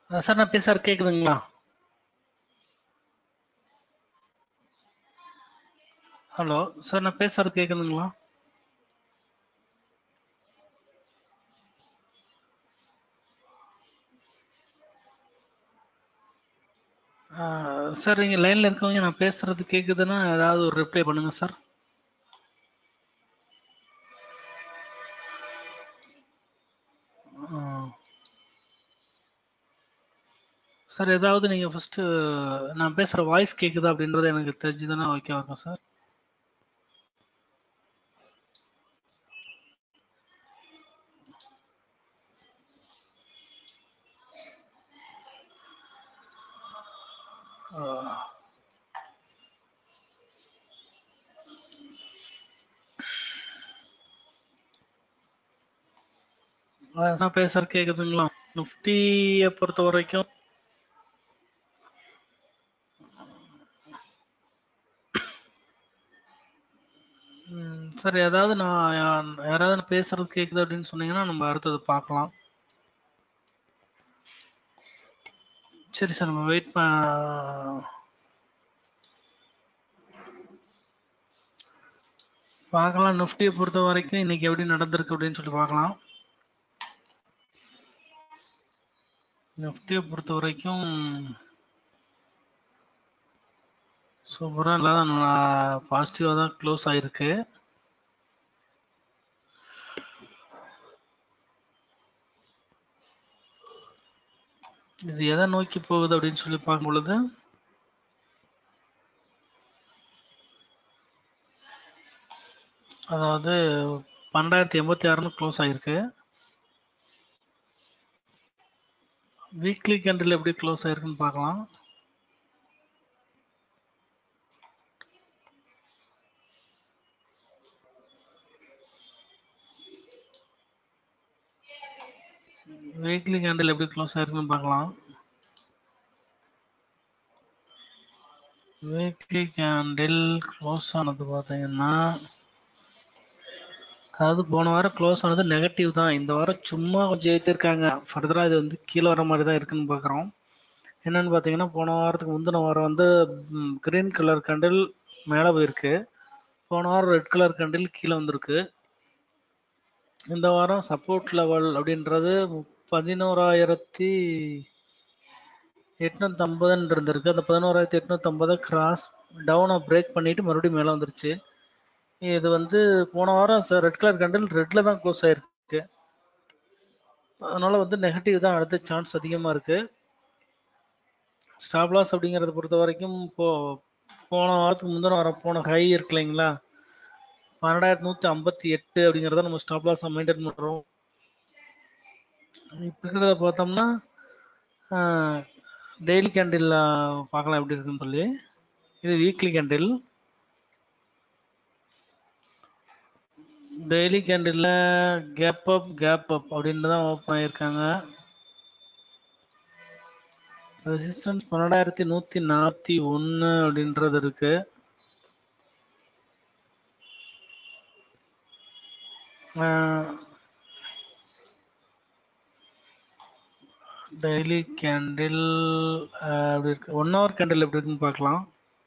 அஹ் sir நான் பேசுறது கேக்குதுங்களா ஹலோ சார் நான் பேசுறது கேக்குதுங்களா அஹ் சார் நீங்க லைன்ல இருக்கவங்க நான் பேசுறது கேக்குதுன்னா ஏதாவது ஒரு ரிப்ளை பண்ணுங்க சார் அஹ் சார் ஏதாவது நீங்க ஃபர்ஸ்ட் நான் பேசுற வாய்ஸ் கேக்குதா அப்படின்றது எனக்கு தெரிஞ்சுதானே ஓகே இருக்கும் சார் அஹ் அஹ் நான் பேசுறது கேக்குதுங்களா நிஃப்டியை பொறுத்த வரைக்கும் ம், சார் ஏதாவது நான் யா- யாராவது நான் பேசுறது கேக்குது அப்படின்னு சொன்னீங்கன்னா நம்ம அடுத்தது பார்க்கலாம் சரி சார் நம்ம வெயிட் ப பார்க்கலாம் நிஃப்டியை பொறுத்த வரைக்கும் இன்னைக்கு எப்படி நடந்திருக்கு அப்படின்னு சொல்லி பார்க்கலாம் நிஃப்டியை பொறுத்த வரைக்கும் சூப்பராக நல்லா பாசிட்டிவாக தான் க்ளோஸ் ஆயிருக்கு இது எதை நோக்கி போகுது அப்படின்னு சொல்லி பார்க்கும் பொழுது அதாவது பன்னெண்டாயிரத்தி எண்பத்தி ஆறுன்னு க்ளோஸ் ஆயிருக்கு வீக்லி கேண்டில் எப்படி க்ளோஸ் ஆயிருக்குன்னு பார்க்கலாம் வீக்லி கேண்டில் எப்படி க்ளோஸ் ஆயிருக்குன்னு பார்க்கலாம் வீக்லி கேண்டில் க்ளோஸ் ஆனது பார்த்தீங்கன்னா அதாவது போன வாரம் க்ளோஸ் ஆனது நெகட்டிவ் தான் இந்த வாரம் சும்மா கொஞ்சம் ஏற்றிருக்காங்க ஃபர்தராக இது வந்து கீழே வர மாதிரி தான் இருக்குன்னு பார்க்குறோம் என்னன்னு பார்த்தீங்கன்னா போன வாரத்துக்கு முந்தின வாரம் வந்து கிரீன் கலர் கண்டில் மேலே போயிருக்கு போன வாரம் ரெட் கலர் கண்டில் கீழே வந்திருக்கு இந்த வாரம் சப்போர்ட் லெவல் அப்படின்றது பதினோராயிரத்தி எட்நூத்தி ஐம்பதுன்னு இருந்திருக்கு அந்த பதினோராயிரத்தி எட்நூத்தி ஐம்பதை கிராஸ் டவுனை பிரேக் பண்ணிட்டு மறுபடியும் மேலே வந்துருச்சு இது வந்து போன வாரம் ரெட் கலர் கண்டில் ரெட்ல தான் க்ளோஸ் ஆயிருக்கு அதனால வந்து நெகட்டிவ் தான் அடுத்த சான்ஸ் அதிகமா இருக்கு ஸ்டாப் லாஸ் அப்படிங்கறத பொறுத்த வரைக்கும் இப்போ போன வாரத்துக்கு முந்தின வாரம் போன ஹை இருக்கு இல்லைங்களா பன்னெண்டாயிரத்தி நூத்தி ஐம்பத்தி எட்டு அப்படிங்கறத நம்ம ஸ்டாப் லாஸ் மெயின்டைன் பண்றோம் இப்ப இருக்கிறத பார்த்தோம்னா டெய்லி கேண்டில் பார்க்கலாம் எப்படி இருக்குன்னு சொல்லி இது weekly candle daily candle gap up gap up அப்படின்னு தான் ஓப்பன் ஆகியிருக்காங்க ரெசிஸ்டன்ஸ் பன்னெண்டாயிரத்தி நூற்றி நாற்பத்தி ஒன்று அப்படின்றது இருக்கு டெய்லி கேண்டில் அப்படி இருக்கு ஒன் ஹவர் கேண்டில் எப்படி இருக்குன்னு பார்க்கலாம்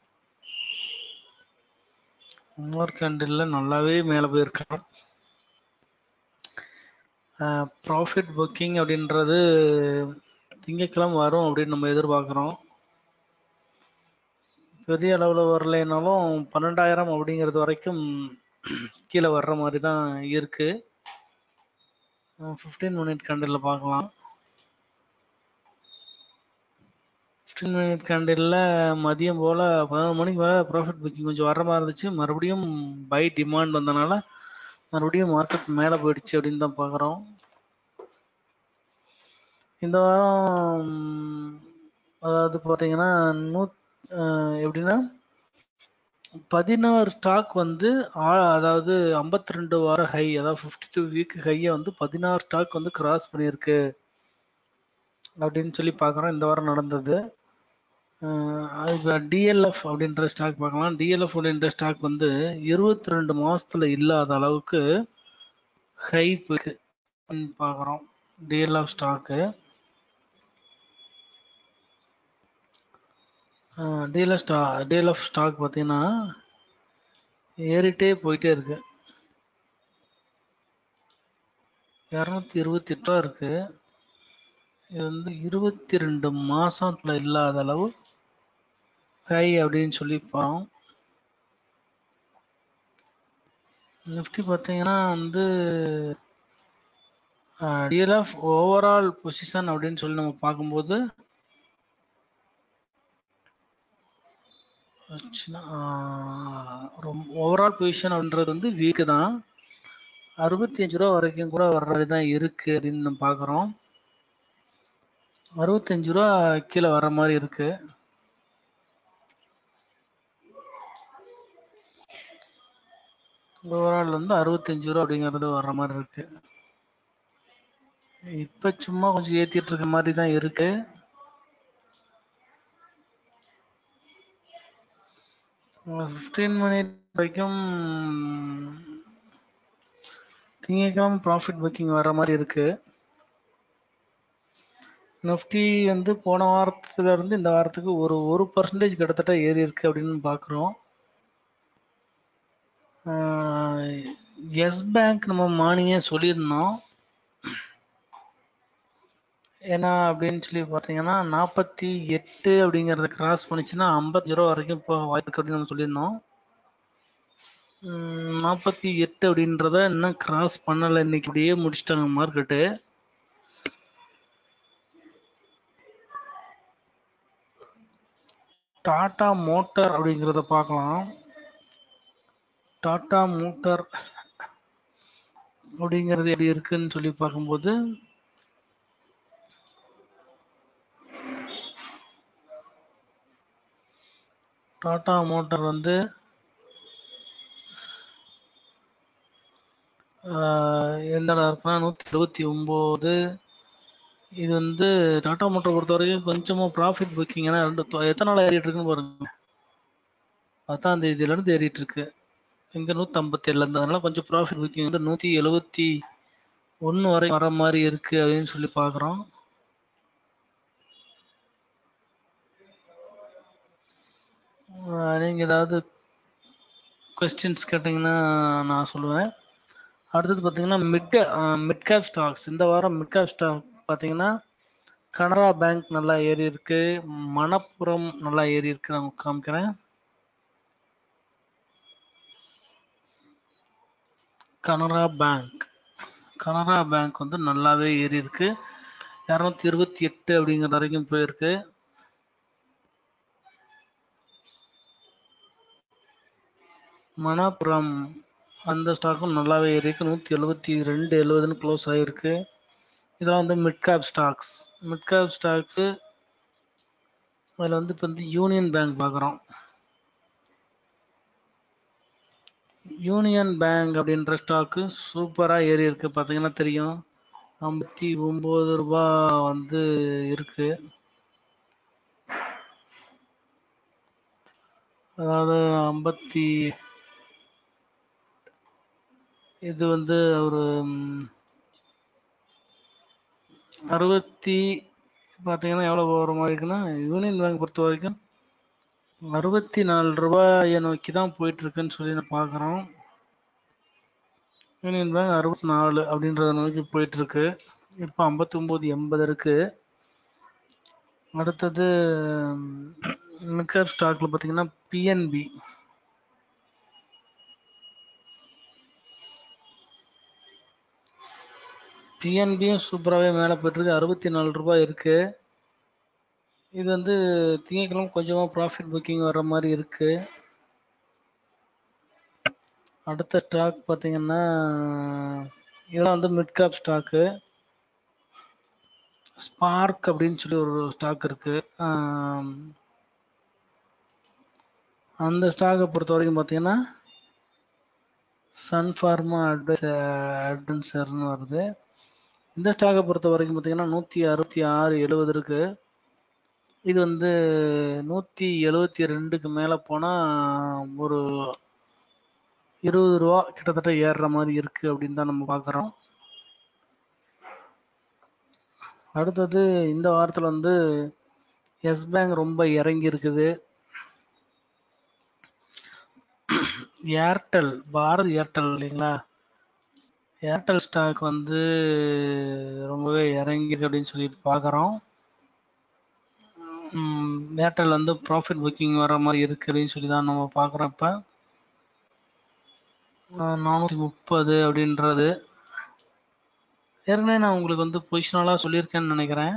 ஒன் ஹவர் கேண்டில்ல நல்லாவே மேலே போயிருக்காங்க ப்ராஃபிட் புக்கிங் அப்படின்றது திங்கக்கிழமை வரும் அப்படின்னு நம்ம எதிர்பார்க்குறோம் பெரிய அளவில் வரலைனாலும் பன்னெண்டாயிரம் அப்படிங்கிறது வரைக்கும் கீழே வர்ற மாதிரி தான் இருக்கு ஃபிஃப்டீன் மினிட் கேண்டில் பார்க்கலாம் ஃபிஃப்டீன் மினிட் கேண்டில்ல மதியம் போல் பதினொரு மணிக்கு மேலே ப்ராஃபிட் புக்கிங் கொஞ்சம் வர மாதிரி இருந்துச்சு மறுபடியும் பை டிமாண்ட் வந்தனால மறுபடியும் மார்க்கெட் மேலே போயிடுச்சு அப்படின்னு தான் பார்க்குறோம் இந்த வாரம் அதாவது பார்த்தீங்கன்னா நூ எப்படின்னா பதினாறு ஸ்டாக் வந்து அதாவது ஐம்பத்தி ரெண்டு வார ஹை அதாவது ஃபிஃப்டி டூ வீக் ஹையை வந்து பதினாறு ஸ்டாக் வந்து கிராஸ் பண்ணியிருக்கு அப்படின்னு சொல்லி பார்க்குறோம் இந்த வாரம் நடந்தது இப்போ டிஎல்எஃப் அப்படின்ற ஸ்டாக் பார்க்கலாம் டிஎல்எஃப் அப்படின்ற ஸ்டாக் வந்து இருபத்தி ரெண்டு மாசத்துல இல்லாத அளவுக்கு ஹை பார்க்குறோம் டிஎல்எஃப் ஸ்டாக்கு டீல் ஸ்டா டீல் ஆஃப் ஸ்டாக் பார்த்தீங்கன்னா ஏறிட்டே போயிட்டே இருக்கு இரநூத்தி இருபத்தி எட்டா இருக்கு இது வந்து இருபத்தி ரெண்டு மாசத்துல இல்லாத அளவு ஹை அப்படின்னு சொல்லி பாவோம் நிஃப்டி பார்த்தீங்கன்னா வந்து டீல் ஆஃப் ஓவரால் பொசிஷன் அப்படின்னு சொல்லி நம்ம பார்க்கும்போது ரொம்ப ஓவரால் பொசிஷன் அப்படின்றது வந்து வீக்கு தான் அறுபத்தி அஞ்சு ரூபா வரைக்கும் கூட வர்றது தான் இருக்கு அப்படின்னு நம்ம பார்க்குறோம் அறுபத்தஞ்சு ரூபா கீழே வர மாதிரி இருக்கு ஓவரால் வந்து அறுபத்தஞ்சு ரூபா அப்படிங்கிறது வர்ற மாதிரி இருக்கு இப்ப சும்மா கொஞ்சம் ஏத்திட்டு இருக்க மாதிரி தான் இருக்கு ஃபிஃப்டீன் மினிட் வரைக்கும் திங்கக்கிழமை ப்ராஃபிட் புக்கிங் வர மாதிரி இருக்கு நிஃப்டி வந்து போன வாரத்துல இருந்து இந்த வாரத்துக்கு ஒரு ஒரு பர்சன்டேஜ் கிட்டத்தட்ட ஏறி இருக்கு அப்படின்னு பார்க்குறோம் எஸ் பேங்க் நம்ம மார்னிங்கே சொல்லியிருந்தோம் ஏன்னா அப்படின்னு சொல்லி பார்த்தீங்கன்னா நாற்பத்தி எட்டு அப்படிங்கிறத கிராஸ் பண்ணிச்சுன்னா ஐம்பத்தஞ்சு ரூபா வரைக்கும் இப்போ வாய்ப்பு இருக்கு அப்படின்னு நம்ம சொல்லியிருந்தோம் நாற்பத்தி எட்டு அப்படின்றத இன்னும் கிராஸ் பண்ணலை இன்னைக்கு அப்படியே முடிச்சிட்டாங்க மார்க்கெட்டு டாடா மோட்டார் அப்படிங்கிறத பார்க்கலாம் டாடா மோட்டார் அப்படிங்கிறது எப்படி இருக்குன்னு சொல்லி பார்க்கும்போது டாடா மோட்டார் வந்து எந்த இருக்குன்னா நூற்றி எழுபத்தி ஒம்பது இது வந்து டாடா மோட்டார் பொறுத்த வரைக்கும் கொஞ்சமாக ப்ராஃபிட் புக்கிங் ஏன்னா ரெண்டு எத்தனை நாள் ஏறிட்டு இருக்குன்னு பாருங்க பத்தாம் தேதியிலேருந்து ஏறிட்டு இருக்கு இங்கே நூற்றி ஐம்பத்தி ஏழுலேருந்து அதனால கொஞ்சம் ப்ராஃபிட் புக்கிங் வந்து நூற்றி எழுபத்தி ஒன்று வரை வர மாதிரி இருக்கு அப்படின்னு சொல்லி பார்க்குறோம் நீங்கள் ஏதாவது கொஸ்டின்ஸ் கேட்டிங்கன்னா நான் சொல்லுவேன் அடுத்தது பார்த்தீங்கன்னா மிட் மிட் கேப் ஸ்டாக்ஸ் இந்த வாரம் மிட் கேப் ஸ்டாக் பார்த்தீங்கன்னா கனரா பேங்க் நல்லா ஏறி இருக்கு மணப்புரம் நல்லா ஏறி இருக்கு நான் காமிக்கிறேன் கனரா பேங்க் கனரா பேங்க் வந்து நல்லாவே ஏறி இருக்கு இரநூத்தி இருபத்தி எட்டு அப்படிங்கிற வரைக்கும் போயிருக்கு மணப்புரம் அந்த ஸ்டாக்கும் நல்லாவே ஏறி இருக்கு நூற்றி எழுபத்தி ரெண்டு எழுபதுன்னு க்ளோஸ் ஆகிருக்கு இதெல்லாம் வந்து mid cap stocks mid cap stocks அதில் வந்து இப்போ வந்து யூனியன் பேங்க் பார்க்குறோம் யூனியன் பேங்க் அப்படின்ற ஸ்டாக்கு சூப்பராக ஏறி இருக்கு பார்த்தீங்கன்னா தெரியும் ஐம்பத்தி ஒம்பது ரூபா வந்து இருக்கு அதாவது ஐம்பத்தி இது வந்து ஒரு அறுபத்தி பார்த்தீங்கன்னா எவ்வளோ போகிற மாதிரி இருக்குன்னா யூனியன் பேங்க் பொறுத்த வரைக்கும் அறுபத்தி நாலு ரூபாயை நோக்கி தான் போயிட்டு இருக்குன்னு சொல்லி நான் பார்க்குறோம் யூனியன் பேங்க் அறுபத்தி நாலு அப்படின்றத நோக்கி போயிட்டு இருக்கு இப்போ ஐம்பத்தி ஒம்பது எண்பது இருக்கு அடுத்தது மிக்கர் ஸ்டாக்ல பார்த்தீங்கன்னா பிஎன்பி பிஎன்பியும் சூப்பராகவே மேலே போயிட்டுருக்கு அறுபத்தி நாலு ரூபாய் இருக்கு இது வந்து திங்கக்கிழமை கொஞ்சமாக ப்ராஃபிட் புக்கிங் வர்ற மாதிரி இருக்கு அடுத்த ஸ்டாக் பார்த்தீங்கன்னா இதெல்லாம் வந்து மிட் கேப் ஸ்டாக்கு ஸ்பார்க் அப்படின்னு சொல்லி ஒரு ஸ்டாக் இருக்கு அந்த ஸ்டாக்கை பொறுத்த வரைக்கும் பார்த்தீங்கன்னா சன் ஃபார்மா அட்வைஸ் அட்வென்ச்சர்னு வருது இந்த ஸ்டாக்கை பொறுத்த வரைக்கும் பார்த்தீங்கன்னா நூற்றி அறுபத்தி ஆறு எழுபது இருக்கு இது வந்து நூற்றி எழுபத்தி ரெண்டுக்கு மேலே போனால் ஒரு இருபது ரூபா கிட்டத்தட்ட ஏறுற மாதிரி இருக்கு அப்படின்னு தான் நம்ம பார்க்குறோம் அடுத்தது இந்த வாரத்தில் வந்து எஸ் பேங்க் ரொம்ப இறங்கி இருக்குது ஏர்டெல் பாரத் ஏர்டெல் இல்லைங்களா ஏர்டெல் ஸ்டாக் வந்து ரொம்பவே இறங்கியிருக்கு அப்படின்னு சொல்லிட்டு பார்க்குறோம் ஏர்டெல் வந்து ப்ராஃபிட் புக்கிங் வர மாதிரி இருக்கு அப்படின்னு சொல்லி தான் நம்ம பார்க்குறப்ப நானூற்றி முப்பது அப்படின்றது ஏற்கனவே நான் உங்களுக்கு வந்து பொசிஷனலாக சொல்லியிருக்கேன்னு நினைக்கிறேன்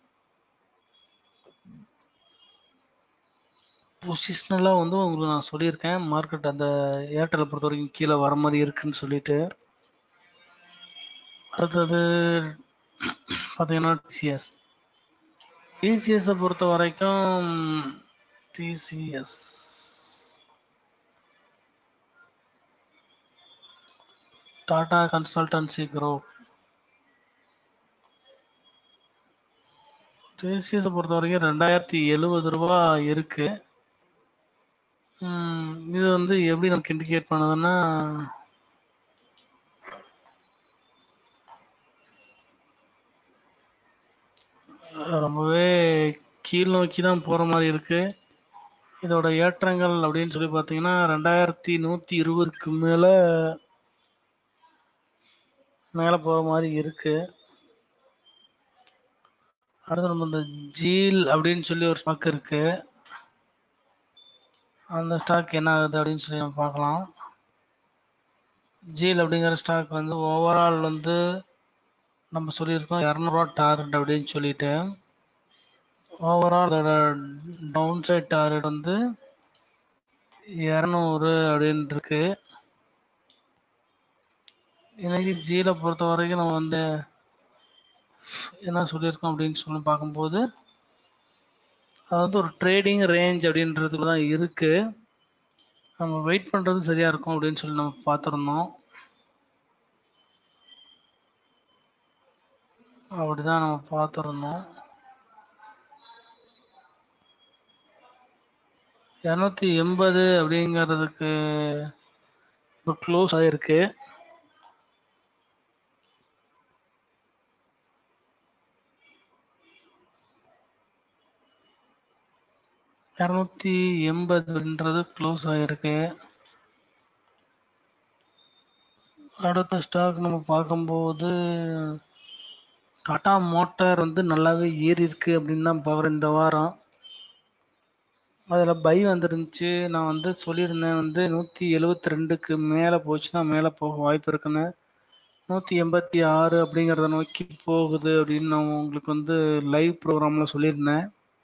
பொசிஷனலாக வந்து உங்களுக்கு நான் சொல்லியிருக்கேன் மார்க்கெட் அந்த ஏர்டெலை பொறுத்த வரைக்கும் கீழே வர மாதிரி இருக்குன்னு சொல்லிட்டு அடுத்தது பார்த்தீங்கன்னா டிசிஎஸ் டிசிஎஸை பொறுத்த வரைக்கும் டிசிஎஸ் டாடா கன்சல்டன்சி குரூப் டிசிஎஸை பொறுத்த வரைக்கும் ரெண்டாயிரத்தி எழுபது ரூபா இருக்கு ம், இது வந்து எப்படி நமக்கு இண்டிகேட் பண்ணுதுன்னா ரொம்பவே கீழ் நோக்கி தான் போகிற மாதிரி இருக்கு இதோட ஏற்றங்கள் அப்படின்னு சொல்லி பார்த்தீங்கன்னா ரெண்டாயிரத்தி நூற்றி இருபதுக்கு மேலே மேலே போகிற மாதிரி இருக்கு அடுத்து நம்ம இந்த ஜீல் அப்படின்னு சொல்லி ஒரு ஸ்டாக் இருக்கு அந்த ஸ்டாக் என்ன ஆகுது அப்படின்னு சொல்லி நம்ம பார்க்கலாம் ஜீல் அப்படிங்கிற ஸ்டாக் வந்து ஓவரால் வந்து நம்ம சொல்லியிருக்கோம் இரநூறுவா டார்கெட் அப்படின்னு சொல்லிட்டு ஓவரால் அதோட டவுன் சைட் டார்கெட் வந்து இரநூறு அப்படின்னு இருக்கு இன்னைக்கு ஜீலை பொறுத்த வரைக்கும் நம்ம வந்து என்ன சொல்லியிருக்கோம் அப்படின்னு சொல்லி பார்க்கும்போது அது வந்து ஒரு ட்ரேடிங் ரேஞ்ச் அப்படின்றதுல தான் இருக்கு நம்ம வெயிட் பண்ணுறது சரியா இருக்கும் அப்படின்னு சொல்லி நம்ம பார்த்துருந்தோம் அப்படிதான் நம்ம பார்த்துருந்தோம் இரநூத்தி எண்பது அப்படிங்கிறதுக்கு இப்போ க்ளோஸ் ஆயிருக்கு இரநூத்தி எண்பதுன்றது க்ளோஸ் ஆயிருக்கு அடுத்த ஸ்டாக் நம்ம பார்க்கும்போது டாடா மோட்டார் வந்து நல்லாவே ஏறி இருக்கு அப்படின்னு தான் பார்க்குறேன் இந்த வாரம் அதில் பை வந்துருந்துச்சு நான் வந்து சொல்லியிருந்தேன் வந்து நூற்றி எழுவத்தி ரெண்டுக்கு மேலே போச்சுன்னா மேலே போக வாய்ப்பு இருக்குன்னு நூற்றி எண்பத்தி ஆறு அப்படிங்கிறத நோக்கி போகுது அப்படின்னு நான் உங்களுக்கு வந்து லைவ் ப்ரோக்ராமில் சொல்லியிருந்தேன்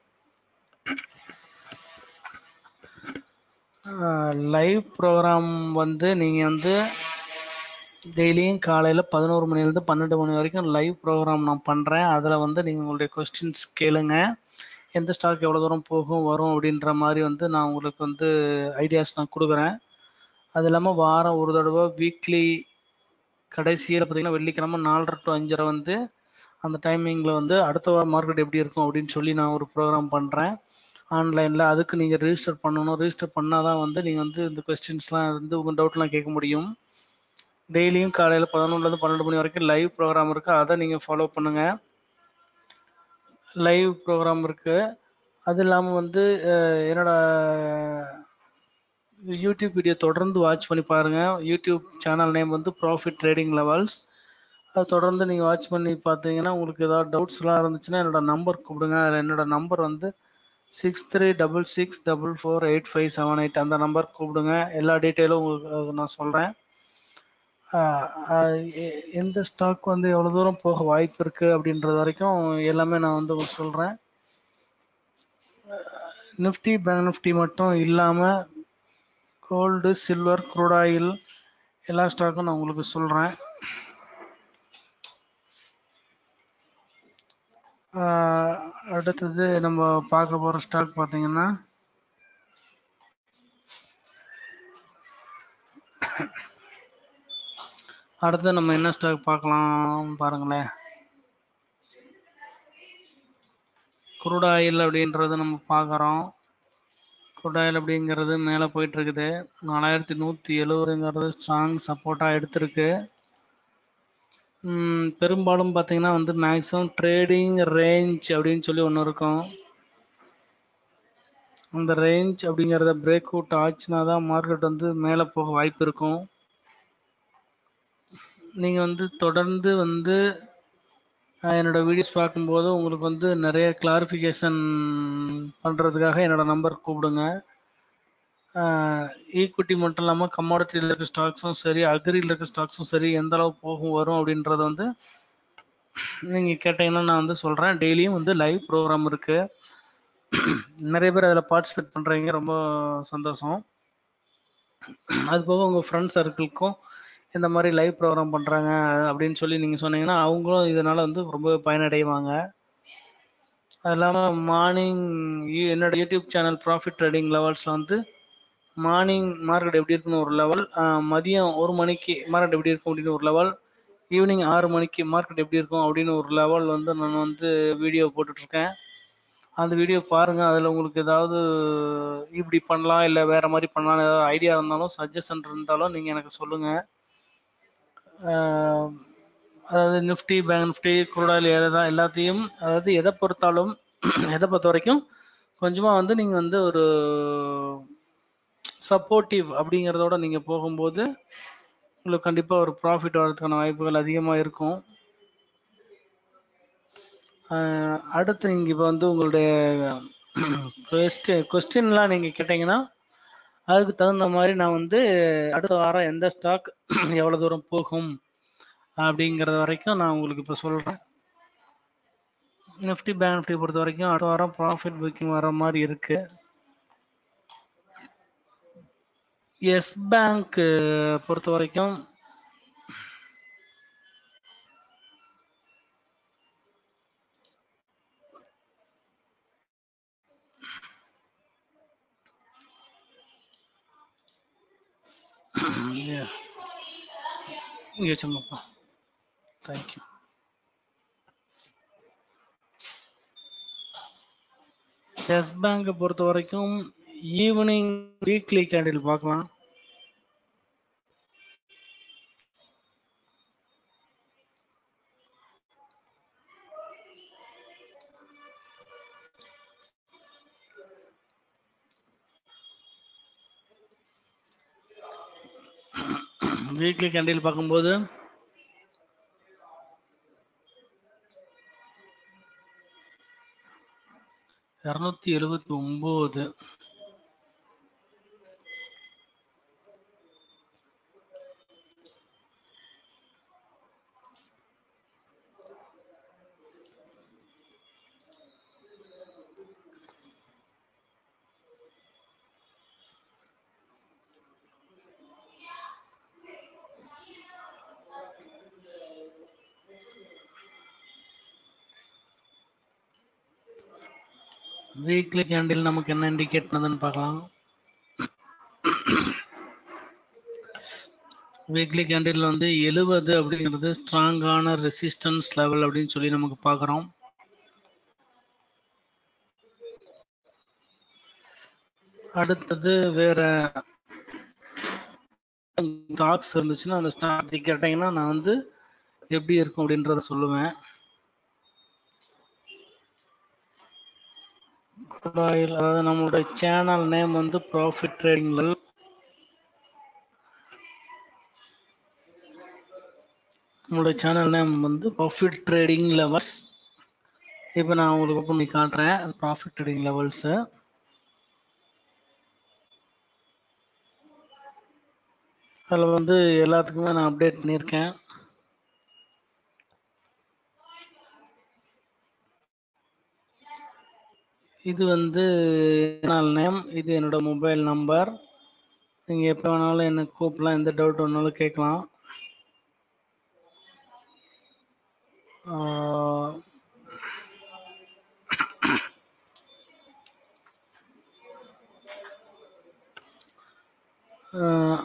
லைவ் ப்ரோக்ராம் வந்து நீங்கள் வந்து டெய்லியும் காலையில் பதினோரு மணிலேருந்து பன்னெண்டு மணி வரைக்கும் லைவ் ப்ரோக்ராம் நான் பண்ணுறேன் அதில் வந்து நீங்கள் உங்களுடைய கொஸ்டின்ஸ் கேளுங்க எந்த ஸ்டாக் எவ்வளோ தூரம் போகும் வரும் அப்படின்ற மாதிரி வந்து நான் உங்களுக்கு வந்து ஐடியாஸ் நான் கொடுக்குறேன் அது இல்லாமல் வாரம் ஒரு தடவை வீக்லி கடைசியில் பார்த்தீங்கன்னா வெள்ளிக்கிழமை நாலரை டு அஞ்சரை வந்து அந்த டைமிங்கில் வந்து அடுத்த வாரம் மார்க்கெட் எப்படி இருக்கும் அப்படின்னு சொல்லி நான் ஒரு ப்ரோக்ராம் பண்ணுறேன் ஆன்லைனில் அதுக்கு நீங்கள் ரிஜிஸ்டர் பண்ணணும் ரிஜிஸ்டர் பண்ணால் தான் வந்து நீங்கள் வந்து இந்த கொஸ்டின்ஸ்லாம் வந்து உங்கள் டவுட்லாம் கேட்க முடியும் டெய்லியும் காலையில் பதினொன்றுலேருந்து பன்னெண்டு மணி வரைக்கும் லைவ் ப்ரோக்ராம் இருக்குது அதை நீங்கள் ஃபாலோ பண்ணுங்கள் லைவ் ப்ரோக்ராம் இருக்குது அது இல்லாமல் வந்து அஹ், என்னோட யூடியூப் வீடியோ தொடர்ந்து வாட்ச் பண்ணி பாருங்கள் யூடியூப் சேனல் நேம் வந்து ப்ராஃபிட் ட்ரேடிங் லெவல்ஸ் அது தொடர்ந்து நீங்கள் வாட்ச் பண்ணி பார்த்தீங்கன்னா உங்களுக்கு ஏதாவது டவுட்ஸ்லாம் இருந்துச்சுன்னா என்னோட நம்பர் கூப்பிடுங்க அதில் என்னோட நம்பர் வந்து six three double six double four eight five seven eight அந்த நம்பர் கூப்பிடுங்க எல்லா டீட்டெயிலும் உங்களுக்கு அது நான் சொல்கிறேன் எந்த ஸ்டாக் வந்து எவ்வளோ தூரம் போக வாய்ப்பு இருக்குது அப்படின்றது வரைக்கும் எல்லாமே நான் வந்து உங்களுக்கு சொல்கிறேன் நிஃப்டி பேங்க் நிஃப்டி மட்டும் இல்லாமல் கோல்டு சில்வர் க்ரூட் ஆயில் எல்லா ஸ்டாக்கும் நான் உங்களுக்கு சொல்கிறேன் அடுத்தது நம்ம பார்க்க போகிற ஸ்டாக் பார்த்தீங்கன்னா அடுத்து நம்ம என்ன ஸ்டாக் பார்க்கலாம் பாருங்களேன் குரூட் ஆயில் அப்படின்றது நம்ம பார்க்குறோம் குரூட் ஆயில் அப்படிங்கிறது மேலே போயிட்டு இருக்குது நாலாயிரத்தி நூற்றி எழுபதுங்கிறது ஸ்ட்ராங் சப்போர்ட்டாக எடுத்திருக்கு ம், பெரும்பாலும் பார்த்தீங்கன்னா வந்து மேக்ஸிமம் ட்ரேடிங் ரேஞ்ச் அப்படின்னு சொல்லி ஒன்று இருக்கும் அந்த ரேஞ்ச் அப்படிங்கிறத பிரேக் அவுட் ஆச்சுன்னா தான் மார்க்கெட் வந்து மேலே போக வாய்ப்பு இருக்கும் நீங்கள் வந்து தொடர்ந்து வந்து அஹ், என்னோட வீடியோஸ் பார்க்கும்போது உங்களுக்கு வந்து நிறைய கிளாரிஃபிகேஷன் பண்ணுறதுக்காக என்னோட நம்பர் கூப்பிடுங்க ஈக்விட்டி மட்டும் இல்லாமல் கமாடிட்டியில் இருக்க ஸ்டாக்ஸும் சரி அக்ரியில் இருக்க ஸ்டாக்ஸும் சரி எந்த அளவு போகும் வரும் அப்படின்றத வந்து நீங்கள் கேட்டீங்கன்னா நான் வந்து சொல்கிறேன் டெய்லியும் வந்து லைவ் ப்ரோக்ராம் இருக்குது நிறைய பேர் அதில் பார்ட்டிசிபேட் பண்ணுறீங்க ரொம்ப சந்தோஷம் அது போக உங்கள் ஃப்ரெண்ட் சர்க்கிள்க்கும் இந்த மாதிரி லைவ் ப்ரோக்ராம் பண்ணுறாங்க அப்படின்னு சொல்லி நீங்கள் சொன்னீங்கன்னா அவங்களும் இதனால் வந்து ரொம்ப பயனடைவாங்க அது இல்லாமல் மார்னிங் என்னோட யூடியூப் சேனல் ப்ராஃபிட் ட்ரேடிங் லெவல்ஸில் வந்து மார்னிங் மார்க்கெட் எப்படி இருக்குன்னு ஒரு லெவல் மதியம் ஒரு மணிக்கு மார்க்கெட் எப்படி இருக்கும் அப்படின்னு ஒரு லெவல் ஈவினிங் ஆறு மணிக்கு மார்க்கெட் எப்படி இருக்கும் அப்படின்னு ஒரு லெவல் வந்து நான் வந்து வீடியோ போட்டுட்ருக்கேன் அந்த வீடியோ பாருங்கள் அதில் உங்களுக்கு ஏதாவது இப்படி பண்ணலாம் இல்லை வேறு மாதிரி பண்ணலாம் ஏதாவது ஐடியா இருந்தாலும் சஜஷன் இருந்தாலும் நீங்கள் எனக்கு சொல்லுங்கள் அதாவது நிஃப்டி பேங்க் நிஃப்டி குரூடாயில் எதாவது எல்லாத்தையும் அதாவது எதை பொறுத்தாலும் எதை பொறுத்த வரைக்கும் கொஞ்சமாக வந்து நீங்கள் வந்து ஒரு சப்போர்ட்டிவ் அப்படிங்கிறதோட நீங்கள் போகும்போது உங்களுக்கு கண்டிப்பாக ஒரு ப்ராஃபிட் வர்றதுக்கான வாய்ப்புகள் அதிகமாக இருக்கும் அஹ் அடுத்து நீங்கள் இப்போ வந்து உங்களுடைய கொஸ்டின் கொஸ்டின்லாம் நீங்கள் கேட்டிங்கன்னா அதுக்கு தகுந்த மாதிரி நான் வந்து அடுத்த வாரம் எந்த ஸ்டாக் எவ்வளோ தூரம் போகும் அப்படிங்கிறது வரைக்கும் நான் உங்களுக்கு இப்போ சொல்கிறேன் நிஃப்டி பேங்க் நிஃப்டி பொறுத்த வரைக்கும் அடுத்த வாரம் ப்ராஃபிட் புக்கிங் வர மாதிரி இருக்கு எஸ் பேங்க் பொறுத்த வரைக்கும் இங்கே வச்சுருந்தோம்ப்பா தேங்க்யூ எஸ் பேங்கை பொறுத்த வரைக்கும் ஈவினிங் வீக்லி கேண்டில் பார்க்கலாம் வீக்லி கேண்டில் பார்க்கும்போது இரநூத்தி எழுபத்தி ஒம்பது வீக்லி கேண்டில் நமக்கு என்ன இண்டிகேட் பண்ணுதுன்னு பார்க்கலாம் வீக்லி கேண்டில் வந்து எழுபது அப்படிங்கிறது ஸ்ட்ராங்கான ரெசிஸ்டன்ஸ் லெவல் அப்படின்னு சொல்லி நமக்கு பார்க்குறோம் அடுத்தது வேற ஸ்டாக்ஸ் இருந்துச்சுன்னா அந்த ஸ்டாக் கேட்டீங்கன்னா நான் வந்து எப்படி இருக்கும் அப்படின்றத சொல்லுவேன் குடாயில் அதாவது நம்மளோட சேனல் நேம் வந்து ப்ராஃபிட் ட்ரேடிங் லெவல் நம்மளோட சேனல் நேம் வந்து ப்ராஃபிட் ட்ரேடிங் லெவல்ஸ் இப்போ நான் உங்களுக்கு ஓப்பன் பண்ணி காட்டுறேன் ப்ராஃபிட் ட்ரேடிங் லெவல்ஸு அதில் வந்து எல்லாத்துக்குமே நான் அப்டேட் பண்ணியிருக்கேன் இது வந்து சேனல் நேம் இது என்னோட மொபைல் நம்பர் நீங்கள் எப்போ வேணாலும் என்ன கூப்பிடலாம் எந்த டவுட் வேணாலும் கேட்கலாம் ஆஹ் ஆஹ்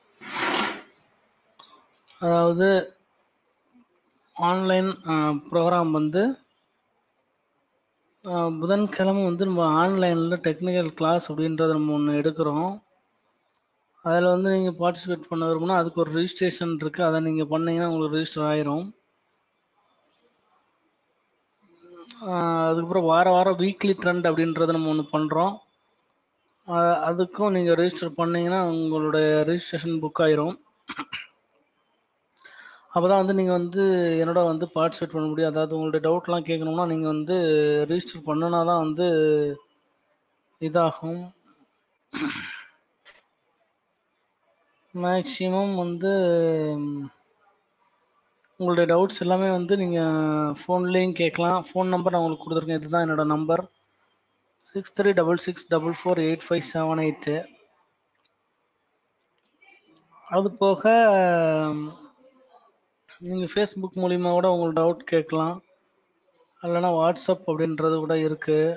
அதாவது ஆன்லைன் ப்ரோக்ராம் வந்து ஆஹ் புதன்கிழமை வந்து நம்ம ஆன்லைனில் டெக்னிக்கல் கிளாஸ் அப்படின்றத நம்ம ஒன்று எடுக்கிறோம் அதில் வந்து நீங்கள் பார்ட்டிசிபேட் பண்ண விரும்பினா அதுக்கு ஒரு ரிஜிஸ்ட்ரேஷன் இருக்குது அதை நீங்கள் பண்ணீங்கன்னா உங்களுக்கு ரிஜிஸ்டர் ஆயிரும் ஆஹ் அதுக்கப்புறம் வார வாரம் வீக்லி ட்ரெண்ட் அப்படின்றத நம்ம ஒன்று பண்ணுறோம் அ- அதுக்கும் நீங்க ரெஜிஸ்டர் பண்ணீங்கன்னா உங்களுடைய ரெஜிஸ்ட்ரேஷன் புக் ஆயிரும் அப்பதான் வந்து நீங்க வந்து என்னோட வந்து பார்ட்டிசிபேட் பண்ண முடியும் அதாவது உங்களுடைய டவுட்லாம் கேட்கணும்னா நீங்க வந்து ரெஜிஸ்டர் பண்ணுனா தான் வந்து இதாகும் மேக்ஸிமம் வந்து ம், உங்களுடைய டவுட்ஸ் எல்லாமே வந்து நீங்கள் ஃபோன்லேயும் கேட்கலாம் ஃபோன் நம்பர் நான் உங்களுக்கு கொடுத்துருக்கேன் இதுதான் என்னோட number six three double six double four eight five seven eight அது போக நீங்கள் ஃபேஸ்புக் மூலிமா கூட உங்களுக்கு டவுட் கேட்கலாம் இல்லைன்னா வாட்ஸ்அப் அப்படின்றது கூட இருக்குது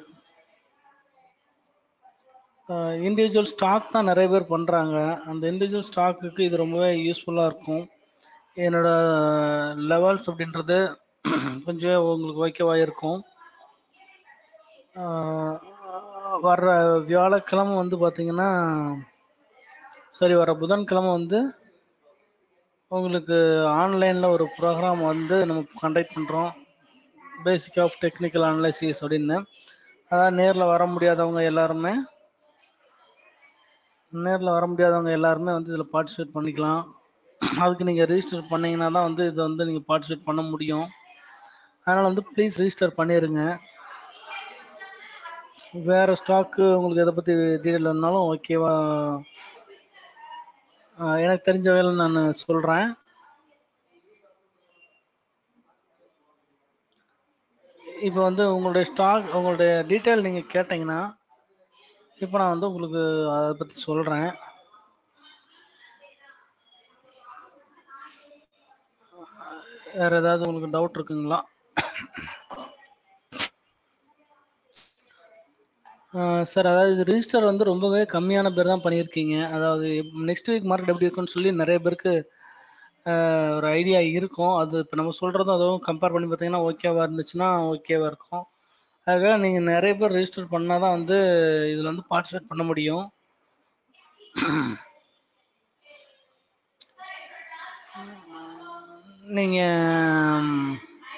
இண்டிவிஜுவல் ஸ்டாக் தான் நிறைய பேர் பண்ணுறாங்க அந்த இண்டிவிஜுவல் ஸ்டாக்குக்கு இது ரொம்பவே யூஸ்ஃபுல்லாக இருக்கும் என்னோட லெவல்ஸ் அப்படின்றது கொஞ்சம் உங்களுக்கு ஓகேவாக இருக்கும் ஆஹ் வர்ற வியாழக்கிழமை வந்து பார்த்தீங்கன்னா சரி வர புதன்கிழமை வந்து உங்களுக்கு ஆன்லைனில் ஒரு ப்ரோக்ராம் வந்து நம்ம கண்டக்ட் பண்ணுறோம் பேசிக் ஆஃப் டெக்னிக்கல் அனலைசிஸ் அப்படின்னு அதாவது நேரில் வர முடியாதவங்க எல்லாருமே நேரில் வர முடியாதவங்க எல்லாருமே வந்து இதில் பார்ட்டிசிபேட் பண்ணிக்கலாம் அதுக்கு நீங்கள் ரெஜிஸ்டர் பண்ணீங்கன்னா தான் வந்து இதை வந்து நீங்கள் பார்ட்டிசிபேட் பண்ண முடியும் அதனால் வந்து ப்ளீஸ் ரெஜிஸ்டர் பண்ணிடுங்க வேறு ஸ்டாக்கு உங்களுக்கு எதை பற்றி டீட்டெயில் வேணுனாலும் ஓகேவா எனக்கு தெரிஞ்ச வேலை நான் சொல்கிறேன் இப்போ வந்து உங்களுடைய ஸ்டாக் உங்களுடைய டீட்டெயில் நீங்கள் கேட்டிங்கன்னா இப்போ நான் வந்து உங்களுக்கு அதை பற்றி சொல்கிறேன் வேறு ஏதாவது உங்களுக்கு டவுட் இருக்குங்களா சார் அதாவது இது ரிஜிஸ்டர் வந்து ரொம்பவே கம்மியான பேர் தான் பண்ணியிருக்கீங்க அதாவது நெக்ஸ்ட் வீக் மார்க்கெட் எப்படி இருக்குன்னு சொல்லி நிறைய பேருக்கு ஆஹ், ஒரு ஐடியா இருக்கும் அது இப்போ நம்ம சொல்கிறதும் அதுவும் கம்பேர் பண்ணி பார்த்தீங்கன்னா ஓகேவா இருந்துச்சுன்னா ஓகேவா இருக்கும் அதுக்காக நீங்கள் நிறைய பேர் ரெஜிஸ்டர் பண்ணால் தான் வந்து இதில் வந்து பார்ட்டிசிபேட் பண்ண முடியும் நீங்கள்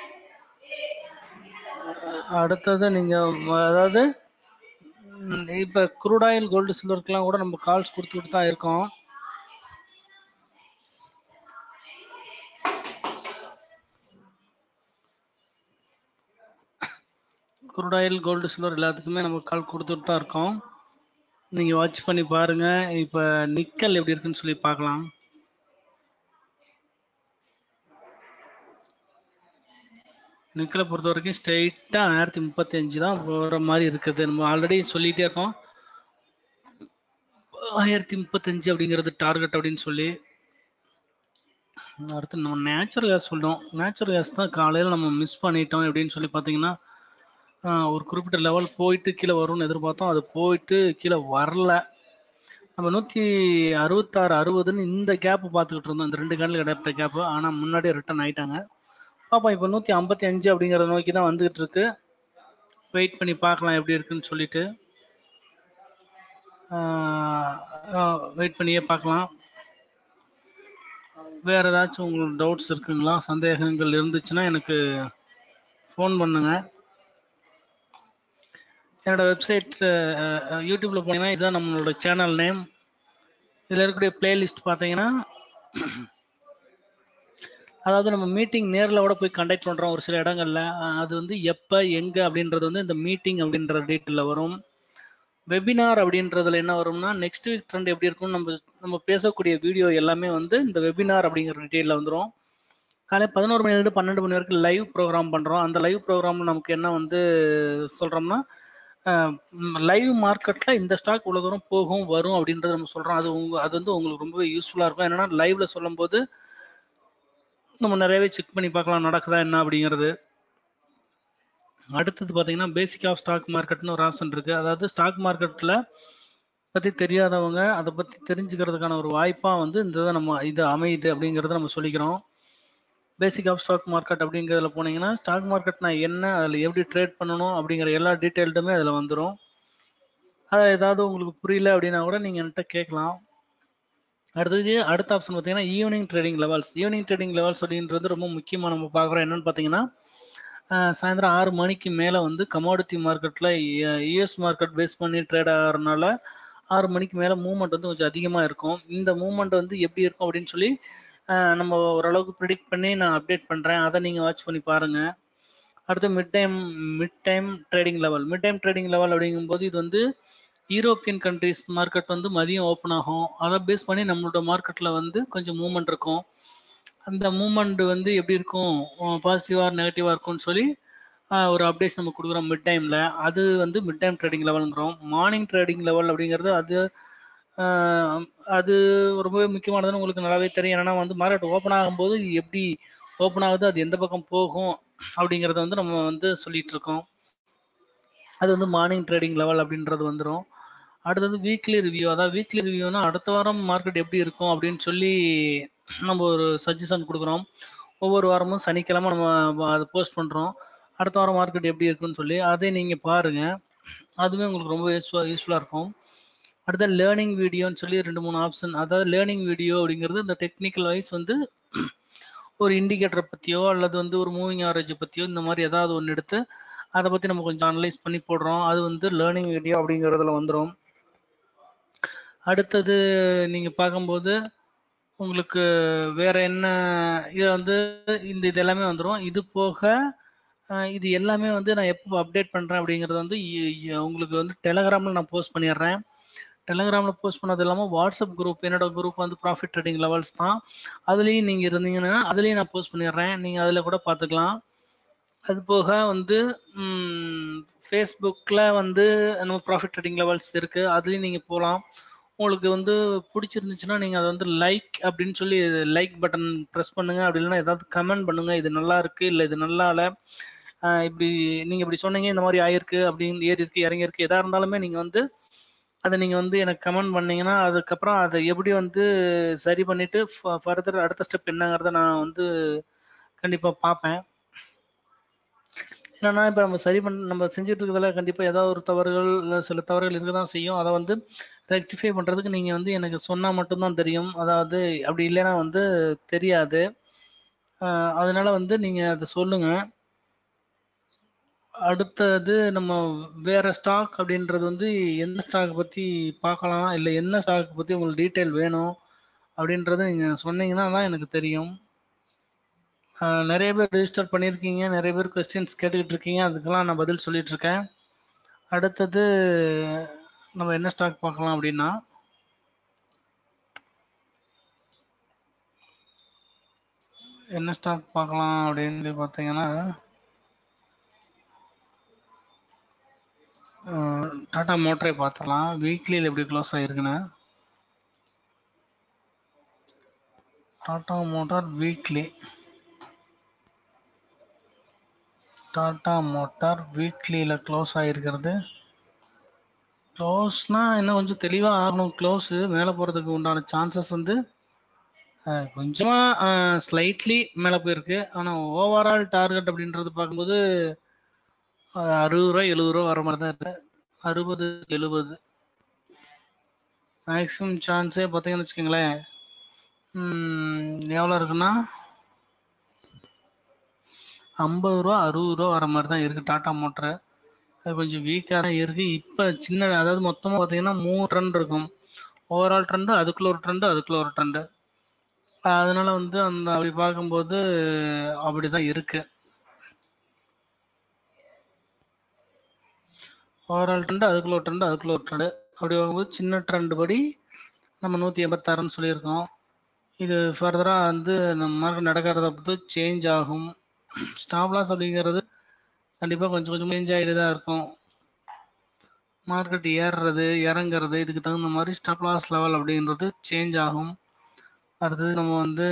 அடுத்தது நீங்கள் அதாவது ம், இப்ப crude oil கோல்டு சில்வருக்குலாம் கூட நம்ம கால்ஸ் கொடுத்துட்டு தான் இருக்கோம் crude oil கோல்டு சில்வர் எல்லாத்துக்குமே நம்ம கால் கொடுத்துட்டு தான் இருக்கோம் நீங்க வாட்ச் பண்ணி பாருங்க இப்ப நிக்கல் எப்படி இருக்குன்னு சொல்லி பார்க்கலாம் நிக்கலை பொறுத்த வரைக்கும் ஸ்ட்ரெயிட்டா ஆயிரத்தி முப்பத்தி அஞ்சு தான் போற மாதிரி இருக்குது நம்ம ஆல்ரெடி சொல்லிட்டே இருக்கோம் ஆயிரத்தி முப்பத்தஞ்சு அப்படிங்கிறது டார்கெட் அப்படின்னு சொல்லி அடுத்து நம்ம நேச்சுரல் கேஸ் சொல்றோம் நேச்சுரல் கேஸ் தான் காலையில் நம்ம மிஸ் பண்ணிட்டோம் எப்படின்னு சொல்லி பார்த்தீங்கன்னா ஆஹ், ஒரு குறிப்பிட்ட லெவல் போயிட்டு கீழே வரும்னு எதிர்பார்த்தோம் அது போயிட்டு கீழே வரல நம்ம நூற்றி அறுபத்தாறு அறுபதுன்னு இந்த கேப் பார்த்துக்கிட்டு இருந்தோம் இந்த ரெண்டு கண்ணில் கிடைப்பட்ட கேப்பு ஆனால் முன்னாடியே ரிட்டர்ன் ஆயிட்டாங்க பார்ப்போம் இப்போ நூற்றி ஐம்பத்தி அஞ்சு அப்படிங்கிறத நோக்கி தான் வந்துகிட்டு இருக்கு வெயிட் பண்ணி பார்க்கலாம் எப்படி இருக்குன்னு சொல்லிட்டு வெயிட் பண்ணியே பார்க்கலாம் வேற ஏதாச்சும் உங்களுக்கு டவுட்ஸ் இருக்குங்களா சந்தேகங்கள் இருந்துச்சுன்னா எனக்கு ஃபோன் பண்ணுங்க என்னோட வெப்சைட் யூடியூப்ல போனீங்கன்னா இதுதான் நம்மளோட சேனல் நேம் இதில் இருக்கக்கூடிய பிளேலிஸ்ட் பார்த்தீங்கன்னா அதாவது நம்ம மீட்டிங் நேரில் கூட போய் கண்டக்ட் பண்ணுறோம் ஒரு சில இடங்கள்ல அஹ் அது வந்து எப்போ எங்கே அப்படின்றது வந்து இந்த மீட்டிங் அப்படின்ற டேட்டில் வரும் வெபினார் அப்படின்றதுல என்ன வரும்னா நெக்ஸ்ட் வீக் ட்ரெண்ட் எப்படி இருக்கும் நம்ம நம்ம பேசக்கூடிய வீடியோ எல்லாமே வந்து இந்த வெபினார் அப்படிங்கிற டீட்டெயிலில் வந்துடும் காலை பதினோரு மணிலேருந்து பன்னெண்டு மணி வரைக்கும் லைவ் ப்ரோக்ராம் பண்ணுறோம் அந்த லைவ் ப்ரோக்ராம் நமக்கு என்ன வந்து சொல்கிறோம்னா லைவ் மார்க்கெட்டில் இந்த ஸ்டாக் இவ்வளோ தூரம் போகும் வரும் அப்படின்றத நம்ம சொல்கிறோம் அது உங்க அது வந்து உங்களுக்கு ரொம்பவே யூஸ்ஃபுல்லாக இருக்கும் என்னன்னா லைவ்ல சொல்லும்போது நம்ம நிறையவே செக் பண்ணி பார்க்கலாம் நடக்குதா என்ன அப்படிங்கிறது அடுத்தது பார்த்தீங்கன்னா பேசிக் ஆஃப் ஸ்டாக் மார்க்கெட்னு ஒரு ஆப்ஷன் இருக்கு அதாவது ஸ்டாக் மார்க்கெட்டில் பற்றி தெரியாதவங்க அதை பற்றி தெரிஞ்சுக்கிறதுக்கான ஒரு வாய்ப்பாக வந்து இந்த இதை நம்ம இது அமையுது அப்படிங்கிறத நம்ம சொல்லிக்கிறோம் பேசிக் ஆஃப் ஸ்டாக் மார்க்கெட் அப்படிங்கிறதுல போனீங்கன்னா ஸ்டாக் மார்க்கெட்னா என்ன அதில் எப்படி ட்ரேட் பண்ணணும் அப்படிங்கிற எல்லா டீட்டெயில்டுமே அதில் வந்துடும் அதில் ஏதாவது உங்களுக்கு புரியல அப்படின்னா கூட நீங்கள் என்கிட்ட கேட்கலாம் அடுத்தது அடுத்த ஆப்ஷன் பார்த்தீங்கன்னா evening trading levels evening trading levels அப்படின்றது ரொம்ப முக்கியமாக நம்ம பார்க்குறோம் என்னன்னு பார்த்தீங்கன்னா அஹ் சாயந்தரம் ஆறு மணிக்கு மேலே வந்து கமாடிட்டி மார்க்கெட்டில் யூஎஸ் மார்க்கெட் பேஸ் பண்ணி ட்ரேட் ஆகிறதுனால ஆறு மணிக்கு மேலே மூவ்மெண்ட் வந்து கொஞ்சம் அதிகமாக இருக்கும் இந்த மூவ்மெண்ட் வந்து எப்படி இருக்கும் அப்படின்னு சொல்லி அஹ், நம்ம ஓரளவுக்கு ப்ரிடிக்ட் பண்ணி நான் அப்டேட் பண்ணுறேன் அதை நீங்கள் வாட்ச் பண்ணி பாருங்கள் அடுத்து mid time mid time trading level mid time trading level அப்படிங்கும்போது இது வந்து யூரோப்பியன் கண்ட்ரிஸ் மார்க்கெட் வந்து மதியம் ஓப்பன் ஆகும் அதை பேஸ் பண்ணி நம்மளோட மார்க்கெட்டில் வந்து கொஞ்சம் மூவ்மெண்ட் இருக்கும் அந்த மூவ்மெண்ட் வந்து எப்படி இருக்கும் பாசிட்டிவா நெகட்டிவா இருக்கும்னு சொல்லி ஆஹ், ஒரு அப்டேட்ஸ் நம்ம கொடுக்குறோம் மிட் டைம்ல அது வந்து மிட் டைம் ட்ரேடிங் லெவலுங்கிறோம் மார்னிங் ட்ரேடிங் லெவல் அப்படிங்கிறது அது ஆஹ், அது ரொம்பவே முக்கியமானதுன்னு உங்களுக்கு நல்லாவே தெரியும் ஏன்னா வந்து மார்க்கெட் ஓப்பன் ஆகும்போது இது எப்படி ஓப்பன் ஆகுது அது எந்த பக்கம் போகும் அப்படிங்கிறத வந்து நம்ம வந்து சொல்லிட்டு இருக்கோம் அது வந்து மார்னிங் ட்ரேடிங் லெவல் அப்படின்றது வந்துடும் அடுத்தது வீக்லி ரிவ்யூ அதாவது வீக்லி ரிவ்யூனா அடுத்த வாரம் மார்க்கெட் எப்படி இருக்கும் அப்படின்னு சொல்லி நம்ம ஒரு சஜஷன் கொடுக்குறோம் ஒவ்வொரு வாரமும் சனிக்கிழமை நம்ம அதை போஸ்ட் பண்ணுறோம் அடுத்த வாரம் மார்க்கெட் எப்படி இருக்குன்னு சொல்லி அதை நீங்கள் பாருங்கள் அதுவே உங்களுக்கு ரொம்ப யூஸ்ஃபுல்லாக யூஸ்ஃபுல்லாக இருக்கும் அடுத்த லேர்னிங் வீடியோன்னு சொல்லி ரெண்டு மூணு ஆப்ஷன் அதாவது லேர்னிங் வீடியோ அப்படிங்கிறது இந்த டெக்னிக்கல் வைஸ் வந்து ஒரு இண்டிகேட்டரை பற்றியோ அல்லது வந்து ஒரு மூவிங் ஆவரேஜை பற்றியோ இந்த மாதிரி ஏதாவது ஒன்று எடுத்து அதை பற்றி நம்ம கொஞ்சம் அனலைஸ் பண்ணி போடுறோம் அது வந்து லேர்னிங் வீடியோ அப்படிங்கிறதுல வந்துடும் அடுத்தது நீங்கள் பார்க்கும்போது உங்களுக்கு வேற என்ன இது வந்து இந்த இது எல்லாமே வந்துடும் இது போக அஹ், இது எல்லாமே வந்து நான் எப்போ அப்டேட் பண்ணுறேன் அப்படிங்கிறது வந்து இ- இ- உங்களுக்கு வந்து டெலகிராமில் நான் போஸ்ட் பண்ணிடுறேன் டெலகிராமில் போஸ்ட் பண்ணது இல்லாமல் வாட்ஸ்அப் குரூப் என்னோட குரூப் வந்து ப்ராஃபிட் ட்ரேடிங் லெவல்ஸ் தான் அதுலேயும் நீங்கள் இருந்தீங்கன்னா அதுலேயும் நான் போஸ்ட் பண்ணிடுறேன் நீங்கள் அதில் கூட பார்த்துக்கலாம் அது போக வந்து ஃபேஸ்புக்கில் வந்து நம்ம ப்ராஃபிட் ட்ரேடிங் லெவல்ஸ் இருக்குது அதுலேயும் நீங்கள் போகலாம் உங்களுக்கு வந்து பிடிச்சிருந்துச்சுன்னா நீங்கள் அதை வந்து லைக் அப்படின்னு சொல்லி லைக் பட்டன் ப்ரெஸ் பண்ணுங்க அப்படி இல்லைன்னா ஏதாவது கமெண்ட் பண்ணுங்க இது நல்லா இருக்கு இல்லை இது நல்லா இல்லை ஆஹ் இப்படி நீங்கள் இப்படி சொன்னீங்க இந்த மாதிரி ஆயிருக்கு அப்படின்னு ஏறி இருக்கு இறங்கி இருக்கு எதாக இருந்தாலுமே நீங்கள் வந்து அதை நீங்கள் வந்து எனக்கு கமெண்ட் பண்ணீங்கன்னா அதுக்கப்புறம் அதை எப்படி வந்து சரி பண்ணிட்டு ஃபர்தர் அடுத்த ஸ்டெப் என்னங்கிறத நான் வந்து கண்டிப்பாக பார்ப்பேன் என்னன்னா இப்போ நம்ம சரி பண்ண நம்ம செஞ்சுட்டு இருக்கிறதுல கண்டிப்பாக ஏதாவது ஒரு தவறுகள் இல்லை சில தவறுகள் இருக்க தான் செய்யும் அதை வந்து ரெக்டிஃபை பண்ணுறதுக்கு நீங்கள் வந்து எனக்கு சொன்னால் மட்டும்தான் தெரியும் அதாவது அப்படி இல்லைன்னா வந்து தெரியாது ஆஹ் அதனால வந்து நீங்கள் அதை சொல்லுங்கள் அடுத்தது நம்ம வேற ஸ்டாக் அப்படின்றது வந்து எந்த ஸ்டாக் பற்றி பார்க்கலாம் இல்லை என்ன ஸ்டாக் பற்றி உங்களுக்கு டீட்டெயில் வேணும் அப்படின்றத நீங்கள் சொன்னீங்கன்னா தான் எனக்கு தெரியும் ஆஹ் நிறைய பேர் ரெஜிஸ்டர் பண்ணியிருக்கீங்க நிறைய பேர் கொஸ்டின்ஸ் கேட்டுக்கிட்டு இருக்கீங்க அதுக்கெல்லாம் நான் பதில் சொல்லிட்டு இருக்கேன் அடுத்தது நம்ம என்ன ஸ்டாக் பார்க்கலாம் அப்படின்னா என்ன ஸ்டாக் பார்க்கலாம் அப்படின்னு சொல்லி பார்த்தீங்கன்னா டாடா மோட்டரை பார்த்துடலாம் வீக்லியில் எப்படி க்ளோஸ் ஆகிருக்குன்னு Tata motor weekly Tata motor வீக்லியில் க்ளோஸ் ஆகிருக்கிறது க்ளோஸ்னா இன்னும் கொஞ்சம் தெளிவாக ஆகணும் க்ளோஸு மேலே போகிறதுக்கு உண்டான சான்சஸ் வந்து அஹ், கொஞ்சமா ஸ்லைட்லி மேலே போயிருக்கு ஆனால் ஓவரால் டார்கெட் அப்படின்றது பார்க்கும்போது அஹ், அறுபது ரூபா எழுபது ரூபா வர மாதிரி தான் இருக்கு அறுபது எழுபது மேக்ஸிமம் சான்ஸே பார்த்தீங்கன்னு வச்சுக்கோங்களேன் எவ்வளோ இருக்குன்னா ஐம்பது ரூபா அறுபது ரூபா வர மாதிரி தான் இருக்குது டாடா மோட்டரு அது கொஞ்சம் வீக்காக தான் இருக்குது இப்போ சின்ன அதாவது மொத்தமாக பார்த்தீங்கன்னா மூணு ட்ரெண்ட் இருக்கும் ஓவரால் ட்ரெண்டு அதுக்குள்ள ஒரு ட்ரெண்டு அதுக்குள்ள ஒரு ட்ரெண்டு அதனால வந்து அந்த அப்படி பார்க்கும்போது அப்படி தான் இருக்கு ஓவரால் ட்ரெண்டு அதுக்குள்ள ஒரு ட்ரெண்டு அதுக்குள்ள ஒரு ட்ரெண்டு அப்படி பார்க்கும்போது சின்ன ட்ரெண்ட் படி நம்ம நூற்றி எண்பத்தாறுன்னு சொல்லியிருக்கோம் இது ஃபர்தராக வந்து நம்ம மார்க்கெட் நடக்கிறத பொறுத்து சேஞ்ச் ஆகும் ஸ்டாப் லாஸ் அப்படிங்கிறது கண்டிப்பாக கொஞ்சம் கொஞ்சம் சேஞ்ச் ஆகிட்டு தான் இருக்கும் மார்க்கெட் ஏறுறது இறங்குறது இதுக்கு தகுந்த மாதிரி ஸ்டாப் லாஸ் லெவல் அப்படின்றது சேஞ்ச் ஆகும் அடுத்தது நம்ம வந்து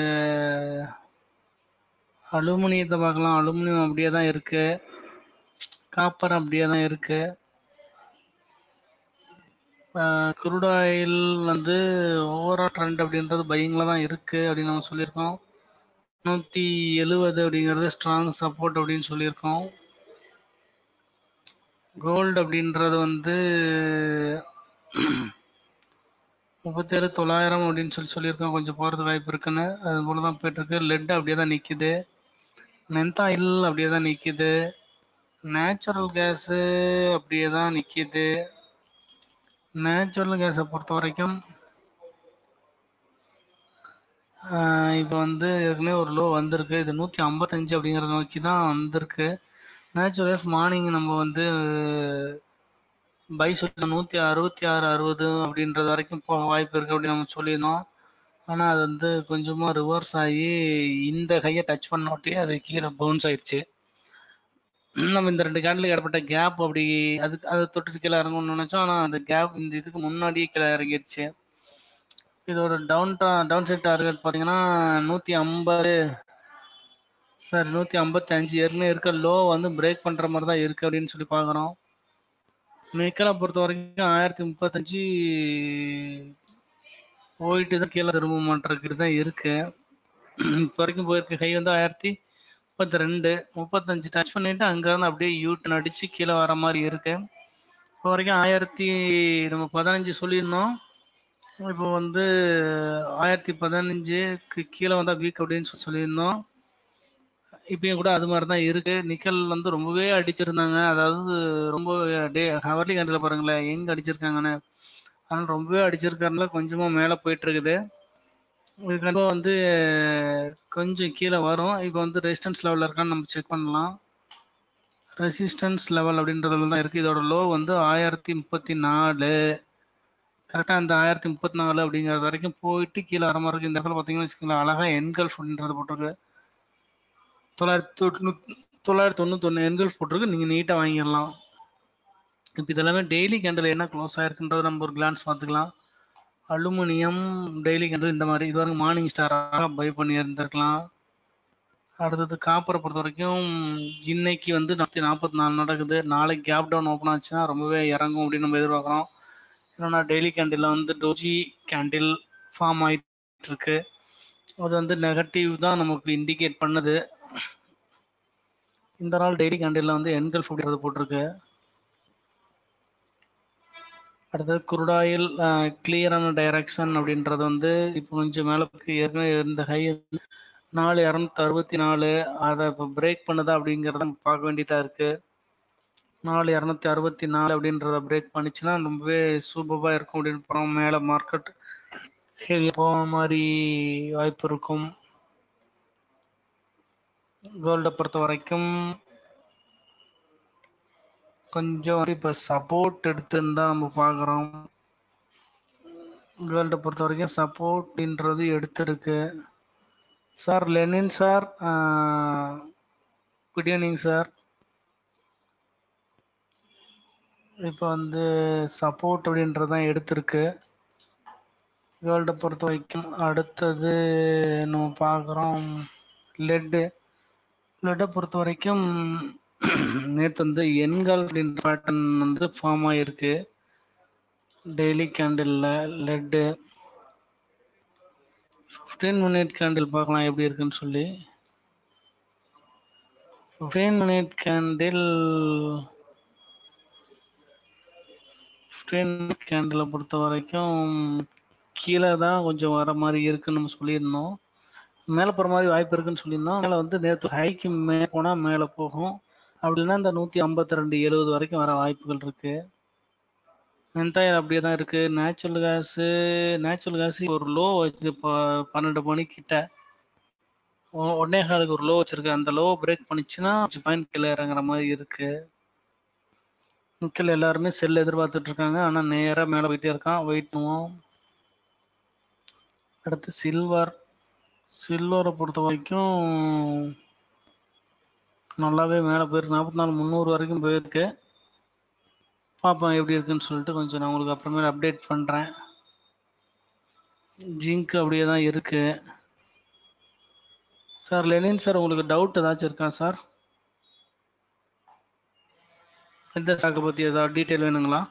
அலுமினியத்தை பார்க்கலாம் அலுமினியம் அப்படியே தான் இருக்கு காப்பர் அப்படியே தான் இருக்கு குருட் ஆயில் வந்து ஓவரால் ட்ரெண்ட் அப்படின்றது பையிங்கில் தான் இருக்கு அப்படின்னு நம்ம சொல்லியிருக்கோம் நூற்றி எழுவது அப்படிங்கிறது ஸ்ட்ராங் சப்போர்ட் அப்படின்னு சொல்லியிருக்கோம் கோல்டு அப்படின்றது வந்து முப்பத்தேழு தொள்ளாயிரம் அப்படின்னு சொல்லி சொல்லியிருக்கோம் கொஞ்சம் போகிறது வாய்ப்பு இருக்குன்னு அது போல தான் போயிட்டுருக்கு லெட் அப்படியே தான் நிற்கிது நெந்தாயில் அப்படியே தான் நிற்கிது நேச்சுரல் கேஸு அப்படியே தான் நிற்கிது நேச்சுரல் கேஸை பொறுத்த வரைக்கும் இப்போ வந்து ஏற்கனவே ஒரு லோ வந்திருக்கு இது நூற்றி ஐம்பத்தஞ்சு அப்படிங்கிறத நோக்கி தான் வந்திருக்கு நேச்சுரல் கேஸ் மார்னிங் நம்ம வந்து பை சொல்லி நூற்றி அறுபத்தி ஆறு அறுபது அப்படின்றது வரைக்கும் போக வாய்ப்பு இருக்குது அப்படின்னு நம்ம சொல்லியிருந்தோம் ஆனால் அது வந்து கொஞ்சமாக ரிவர்ஸ் ஆகி இந்த கையை டச் பண்ணோட்டே அது கீழே பவுன்ஸ் ஆயிடுச்சு நம்ம இந்த ரெண்டு கேண்டில் இடப்பட்ட கேப் அப்படி அதுக்கு அதை தொட்டுட்டு கீழே இறங்கணும்னு நினைச்சோம் ஆனால் அந்த கேப் இந்த இதுக்கு முன்னாடியே கீழே இறங்கிருச்சு இதோட டவுன் டவுன் சைட் டார்கெட் பார்த்தீங்கன்னா நூற்றி ஐம்பது சார் நூற்றி ஐம்பத்தி அஞ்சு ஏற்கனவே இருக்க லோ வந்து பிரேக் பண்ணுற மாதிரி தான் இருக்குது அப்படின்னு சொல்லி பார்க்குறோம் நிக்கலை பொறுத்த வரைக்கும் ஆயிரத்தி முப்பத்தஞ்சு போயிட்டு தான் கீழே திரும்ப மாட்டிருக்கு தான் இருக்கு இப்போ வரைக்கும் போயிருக்க கை வந்து ஆயிரத்தி முப்பத்தி ரெண்டு முப்பத்தஞ்சு டச் பண்ணிட்டு அங்கேருந்து அப்படியே யூட்டன் அடிச்சு கீழே வர மாதிரி இருக்கு இப்போ வரைக்கும் ஆயிரத்தி நம்ம பதினஞ்சு சொல்லியிருந்தோம் இப்போ வந்து ஆயிரத்தி பதினஞ்சுக்கு கீழே வந்தால் வீக் அப்படின்னு சொல்லி சொல்லியிருந்தோம் இப்பயும் கூட அது மாதிரி தான் இருக்கு நிக்கல் வந்து ரொம்பவே அடிச்சிருந்தாங்க அதாவது ரொம்ப டே ஹவர்லி கண்டில் பாருங்களேன் எங்க அடிச்சிருக்காங்கன்னு அதனால ரொம்பவே அடிச்சிருக்கறதுனால கொஞ்சமா மேலே போயிட்டு இருக்குது இது கண்டிப்பா வந்து கொஞ்சம் கீழே வரும் இப்போ வந்து ரெசிஸ்டன்ஸ் லெவலில் இருக்கான்னு நம்ம செக் பண்ணலாம் ரெசிஸ்டன்ஸ் லெவல் அப்படின்றதுல தான் இருக்குது இதோட லோ வந்து ஆயிரத்தி முப்பத்தி நாலு கரெக்டாக அந்த ஆயிரத்தி முப்பத்தி நாலு அப்படிங்கிறது வரைக்கும் போயிட்டு கீழே வர மாதிரி இருக்கு இந்த இடத்துல பார்த்தீங்கன்னு வச்சுக்கோங்களேன் அழகாக என்கல்ஃப் அப்படின்றது போட்டிருக்கு தொள்ளாயிரத்தி தொண்ணூத்தி தொள்ளாயிரத்தி தொண்ணூத்தொன்று என்கல்ஃப் போட்டிருக்கு நீங்கள் நீட்டாக வாங்கிடலாம் இப்போ இதெல்லாமே டெய்லி கேண்டில் என்ன க்ளோஸ் ஆயிருக்குன்றத நம்ம ஒரு கிளான்ஸ் பார்த்துக்கலாம் அலுமினியம் டெய்லி கேண்டில் இந்த மாதிரி இது வரைக்கும் மார்னிங் ஸ்டாராக பை பண்ணி இருந்திருக்கலாம் அடுத்தது காப்பரை பொறுத்த வரைக்கும் இன்னைக்கு வந்து நூற்றி நாற்பத்தி நாலு நடக்குது நாளைக்கு கேப் டவுன் ஓப்பன் ஆச்சுன்னா ரொம்பவே இறங்கும் அப்படின்னு நம்ம எதிர்பார்க்குறோம் என்னன்னா டெய்லி கேண்டில் வந்து டோஜி கேண்டில் ஃபார்ம் ஆயிட்டு இருக்கு அது வந்து நெகட்டிவ் தான் நமக்கு இண்டிகேட் பண்ணுது இந்த நாள் டெய்லி கேண்டில் வந்து எண்கல்ஃப் அப்படின்றது போட்டிருக்கு அடுத்தது குருடாயில் கிளியரான டைரக்ஷன் அப்படின்றது வந்து இப்போ கொஞ்சம் மேலே ஏற்கனவே இருந்த ஹை நாலு இரநூத்தி அறுபத்தி நாலு அதை இப்போ பிரேக் பண்ணுதா அப்படிங்கிறத நம்ம பார்க்க வேண்டியதாக இருக்கு நாலு இரநூத்தி அறுபத்தி நாலு அப்படின்றத பிரேக் பண்ணிச்சுன்னா ரொம்பவே சூப்பராக இருக்கும் அப்படின்னு போகிறோம் மேலே மார்க்கெட் ஹெவி போக மாதிரி வாய்ப்பு இருக்கும் கோல்டை பொறுத்த வரைக்கும் கொஞ்சம் வந்து இப்போ சப்போர்ட் எடுத்துன்னு நம்ம பார்க்குறோம் கோல்டை பொறுத்த வரைக்கும் சப்போர்ட்ன்றது எடுத்திருக்கு sir Lenin sir good evening sir இப்போ வந்து சப்போர்ட் அப்படின்றது தான் எடுத்திருக்கு வேர்ல்டை பொறுத்த வரைக்கும் அடுத்தது நம்ம பார்க்குறோம் லெட்டு லெட்டை பொறுத்த வரைக்கும் நேற்று வந்து எண்கள் அப்படின்ற பேட்டர்ன் வந்து ஃபார்ம் ஆகிருக்கு டெய்லி கேண்டிலில் லெட்டு ஃபிஃப்டீன் மினிட் கேண்டில் பார்க்கலாம் எப்படி இருக்குன்னு சொல்லி ஃபிஃப்டீன் மினிட் கேண்டில் ஃபிஃப்டீன் கேண்டிலை பொறுத்த வரைக்கும் கீழே தான் கொஞ்சம் வர மாதிரி இருக்குன்னு நம்ம சொல்லியிருந்தோம் மேலே போகிற மாதிரி வாய்ப்பு இருக்குன்னு சொல்லியிருந்தோம் மேலே வந்து நேற்று ஹைக்கு மேலே போனால் மேலே போகும் அப்படின்னா இந்த நூற்றி ஐம்பத்தி ரெண்டு எழுபது வரைக்கும் வர வாய்ப்புகள் இருக்குது மென்தாயில் அப்படியே தான் இருக்குது நேச்சுரல் கேஸு நேச்சுரல் கேஸ் ஒரு லோ வச்சு இப்போ பன்னெண்டு மணிக்கிட்ட ஒன்னே காலுக்கு ஒரு லோ வச்சிருக்கு அந்த லோ பிரேக் பண்ணிச்சுன்னா பாயிண்ட் கீழே இறங்குற மாதிரி இருக்கு நிக்கல் எல்லாருமே செல் எதிர்பார்த்துட்டு இருக்காங்க ஆனால் நேராக மேலே போயிட்டே இருக்கான் வெயிட் பண்ணுவோம் அடுத்து சில்வர் சில்வரை பொறுத்த வரைக்கும் நல்லாவே மேலே போயிருக்கு நாற்பத்தி நாலு முந்நூறு வரைக்கும் போயிருக்கு பார்ப்போம் எப்படி இருக்குன்னு சொல்லிட்டு கொஞ்சம் நான் உங்களுக்கு அப்புறமேல அப்டேட் பண்ணுறேன் ஜிங்க் அப்படியே தான் இருக்கு சார் லெனின் சார் உங்களுக்கு டவுட் ஏதாச்சும் இருக்கா சார் எந்த ஸ்டாக்கை பற்றி ஏதாவது டீட்டெயில் வேணுங்களா